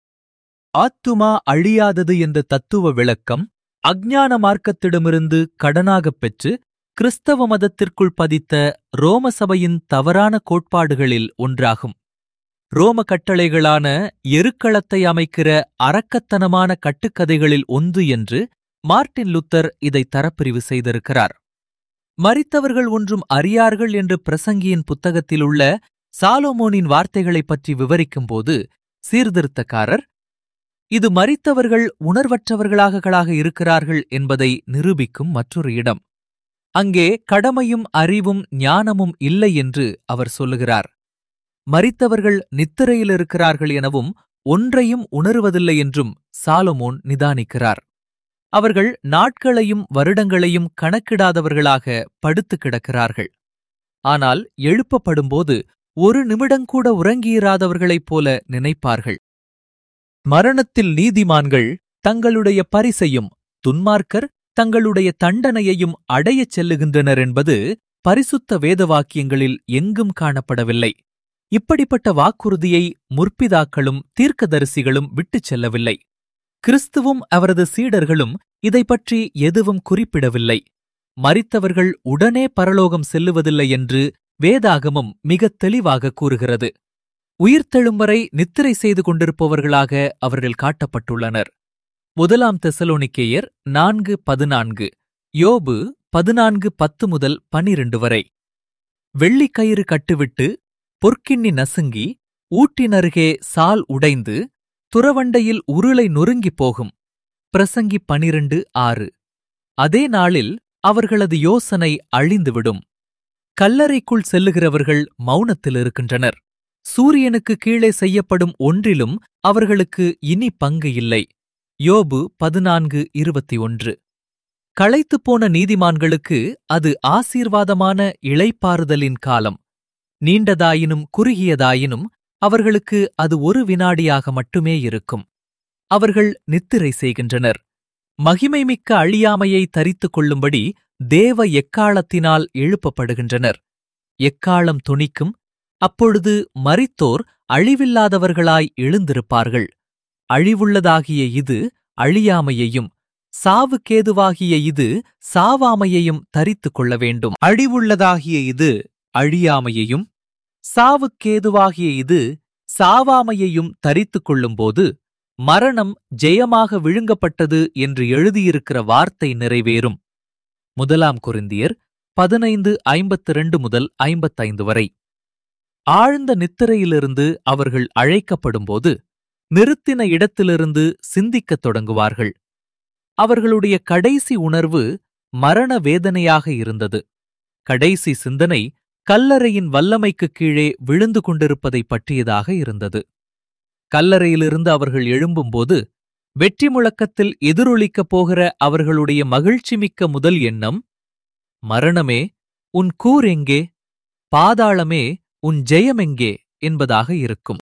ஆத்துமா அழியாதது என்ற தத்துவ விளக்கம் அஞ்ஞான மார்க்கத்திடமிருந்து கடனாகப் பெற்று கிறிஸ்தவ மதத்திற்குள் பதித்த ரோம சபையின் தவறான கோட்பாடுகளில் ஒன்றாகும் ரோம கட்டளைகளான எருக்களத்தை அமைக்கிற அரக்கத்தனமான கட்டுக்கதைகளில் ஒன்று என்று மார்ட்டின் லுத்தர் இதை தரப்பிரிவு செய்திருக்கிறார் மரித்தவர்கள் ஒன்றும் அறியார்கள் என்று பிரசங்கியின் புத்தகத்திலுள்ள சாலோமோனின் வார்த்தைகளைப் பற்றி விவரிக்கும்போது சீர்திருத்தக்காரர் இது மரித்தவர்கள் உணர்வற்றவர்களாக இருக்கிறார்கள் என்பதை நிரூபிக்கும் மற்றொரு இடம் அங்கே கடமையும் அறிவும் ஞானமும் இல்லை என்று அவர் சொல்லுகிறார் மரித்தவர்கள் நித்திரையில் இருக்கிறார்கள் எனவும் ஒன்றையும் உணருவதில்லை என்றும் சாலமோன் நிதானிக்கிறார் அவர்கள் நாட்களையும் வருடங்களையும் கணக்கிடாதவர்களாக படுத்து கிடக்கிறார்கள் ஆனால் எழுப்பப்படும்போது ஒரு நிமிடங்கூட உறங்கியிராதவர்களைப் போல நினைப்பார்கள் மரணத்தில் நீதிமான்கள் தங்களுடைய பரிசையும் துன்மார்க்கர் தங்களுடைய தண்டனையையும் அடையச் செல்லுகின்றனர் என்பது பரிசுத்த வேதவாக்கியங்களில் எங்கும் காணப்படவில்லை இப்படிப்பட்ட வாக்குறுதியை முற்பிதாக்களும் தீர்க்கதரிசிகளும் விட்டுச் செல்லவில்லை கிறிஸ்துவும் அவரது சீடர்களும் இதை பற்றி எதுவும் குறிப்பிடவில்லை மரித்தவர்கள் உடனே பரலோகம் செல்லுவதில்லை என்று வேதாகமம் மிகத் தெளிவாக கூறுகிறது உயிர்த்தெழும் வரை நித்திரை செய்து கொண்டிருப்பவர்களாக அவர்கள் காட்டப்பட்டுள்ளனர் முதலாம் தெசலோனிக்கேயர் நான்கு பதினான்கு யோபு பதினான்கு பத்து முதல் பனிரெண்டு வரை வெள்ளிக்கயிறு கட்டுவிட்டு பொற்கிண்ணி நசுங்கி ஊட்டினருகே சால் உடைந்து துறவண்டையில் உருளை நொறுங்கிப் போகும் பிரசங்கி பனிரண்டு ஆறு அதே நாளில் அவர்களது யோசனை அழிந்துவிடும் கல்லறைக்குள் செல்லுகிறவர்கள் மௌனத்தில் இருக்கின்றனர் சூரியனுக்கு கீழே செய்யப்படும் ஒன்றிலும் அவர்களுக்கு இனி பங்கு இல்லை யோபு பதினான்கு இருபத்தி ஒன்று களைத்துப்போன நீதிமான்களுக்கு அது ஆசீர்வாதமான இளைப்பாறுதலின் காலம் நீண்டதாயினும் குறுகியதாயினும் அவர்களுக்கு அது ஒரு வினாடியாக மட்டுமே இருக்கும் அவர்கள் நித்திரை செய்கின்றனர் மகிமைமிக்க அழியாமையை தரித்துக் கொள்ளும்படி தேவ எக்காலத்தினால் எழுப்பப்படுகின்றனர் எக்காலம் துணிக்கும் அப்பொழுது மரித்தோர் அழிவில்லாதவர்களாய் எழுந்திருப்பார்கள் அழிவுள்ளதாகிய இது அழியாமையையும் சாவுக்கேதுவாகிய இது சாவாமையையும் தரித்துக் கொள்ள வேண்டும் அழிவுள்ளதாகிய இது அழியாமையையும் சாவுக்கேதுவாகிய இது சாவாமையையும் தரித்துக் கொள்ளும்போது மரணம் ஜெயமாக விழுங்கப்பட்டது என்று எழுதியிருக்கிற வார்த்தை நிறைவேறும் முதலாம் கொரிந்தியர் பதினைந்து ஐம்பத்து ரெண்டு முதல் ஐம்பத்தைந்து வரை ஆழ்ந்த நித்திரையிலிருந்து அவர்கள் அழைக்கப்படும்போது நிறுத்தின இடத்திலிருந்து சிந்திக்கத் தொடங்குவார்கள் அவர்களுடைய கடைசி உணர்வு மரண வேதனையாக இருந்தது கடைசி சிந்தனை கல்லறையின் வல்லமைக்குக் கீழே விழுந்து கொண்டிருப்பதைப் பற்றியதாக இருந்தது கல்லறையிலிருந்து அவர்கள் எழும்பும்போது வெற்றி முழக்கத்தில் எதிரொலிக்கப் போகிற அவர்களுடைய மகிழ்ச்சிமிக்க முதல் எண்ணம் மரணமே உன் கூர் எங்கே பாதாளமே உன் ஜெயமெங்கே என்பதாக இருக்கும்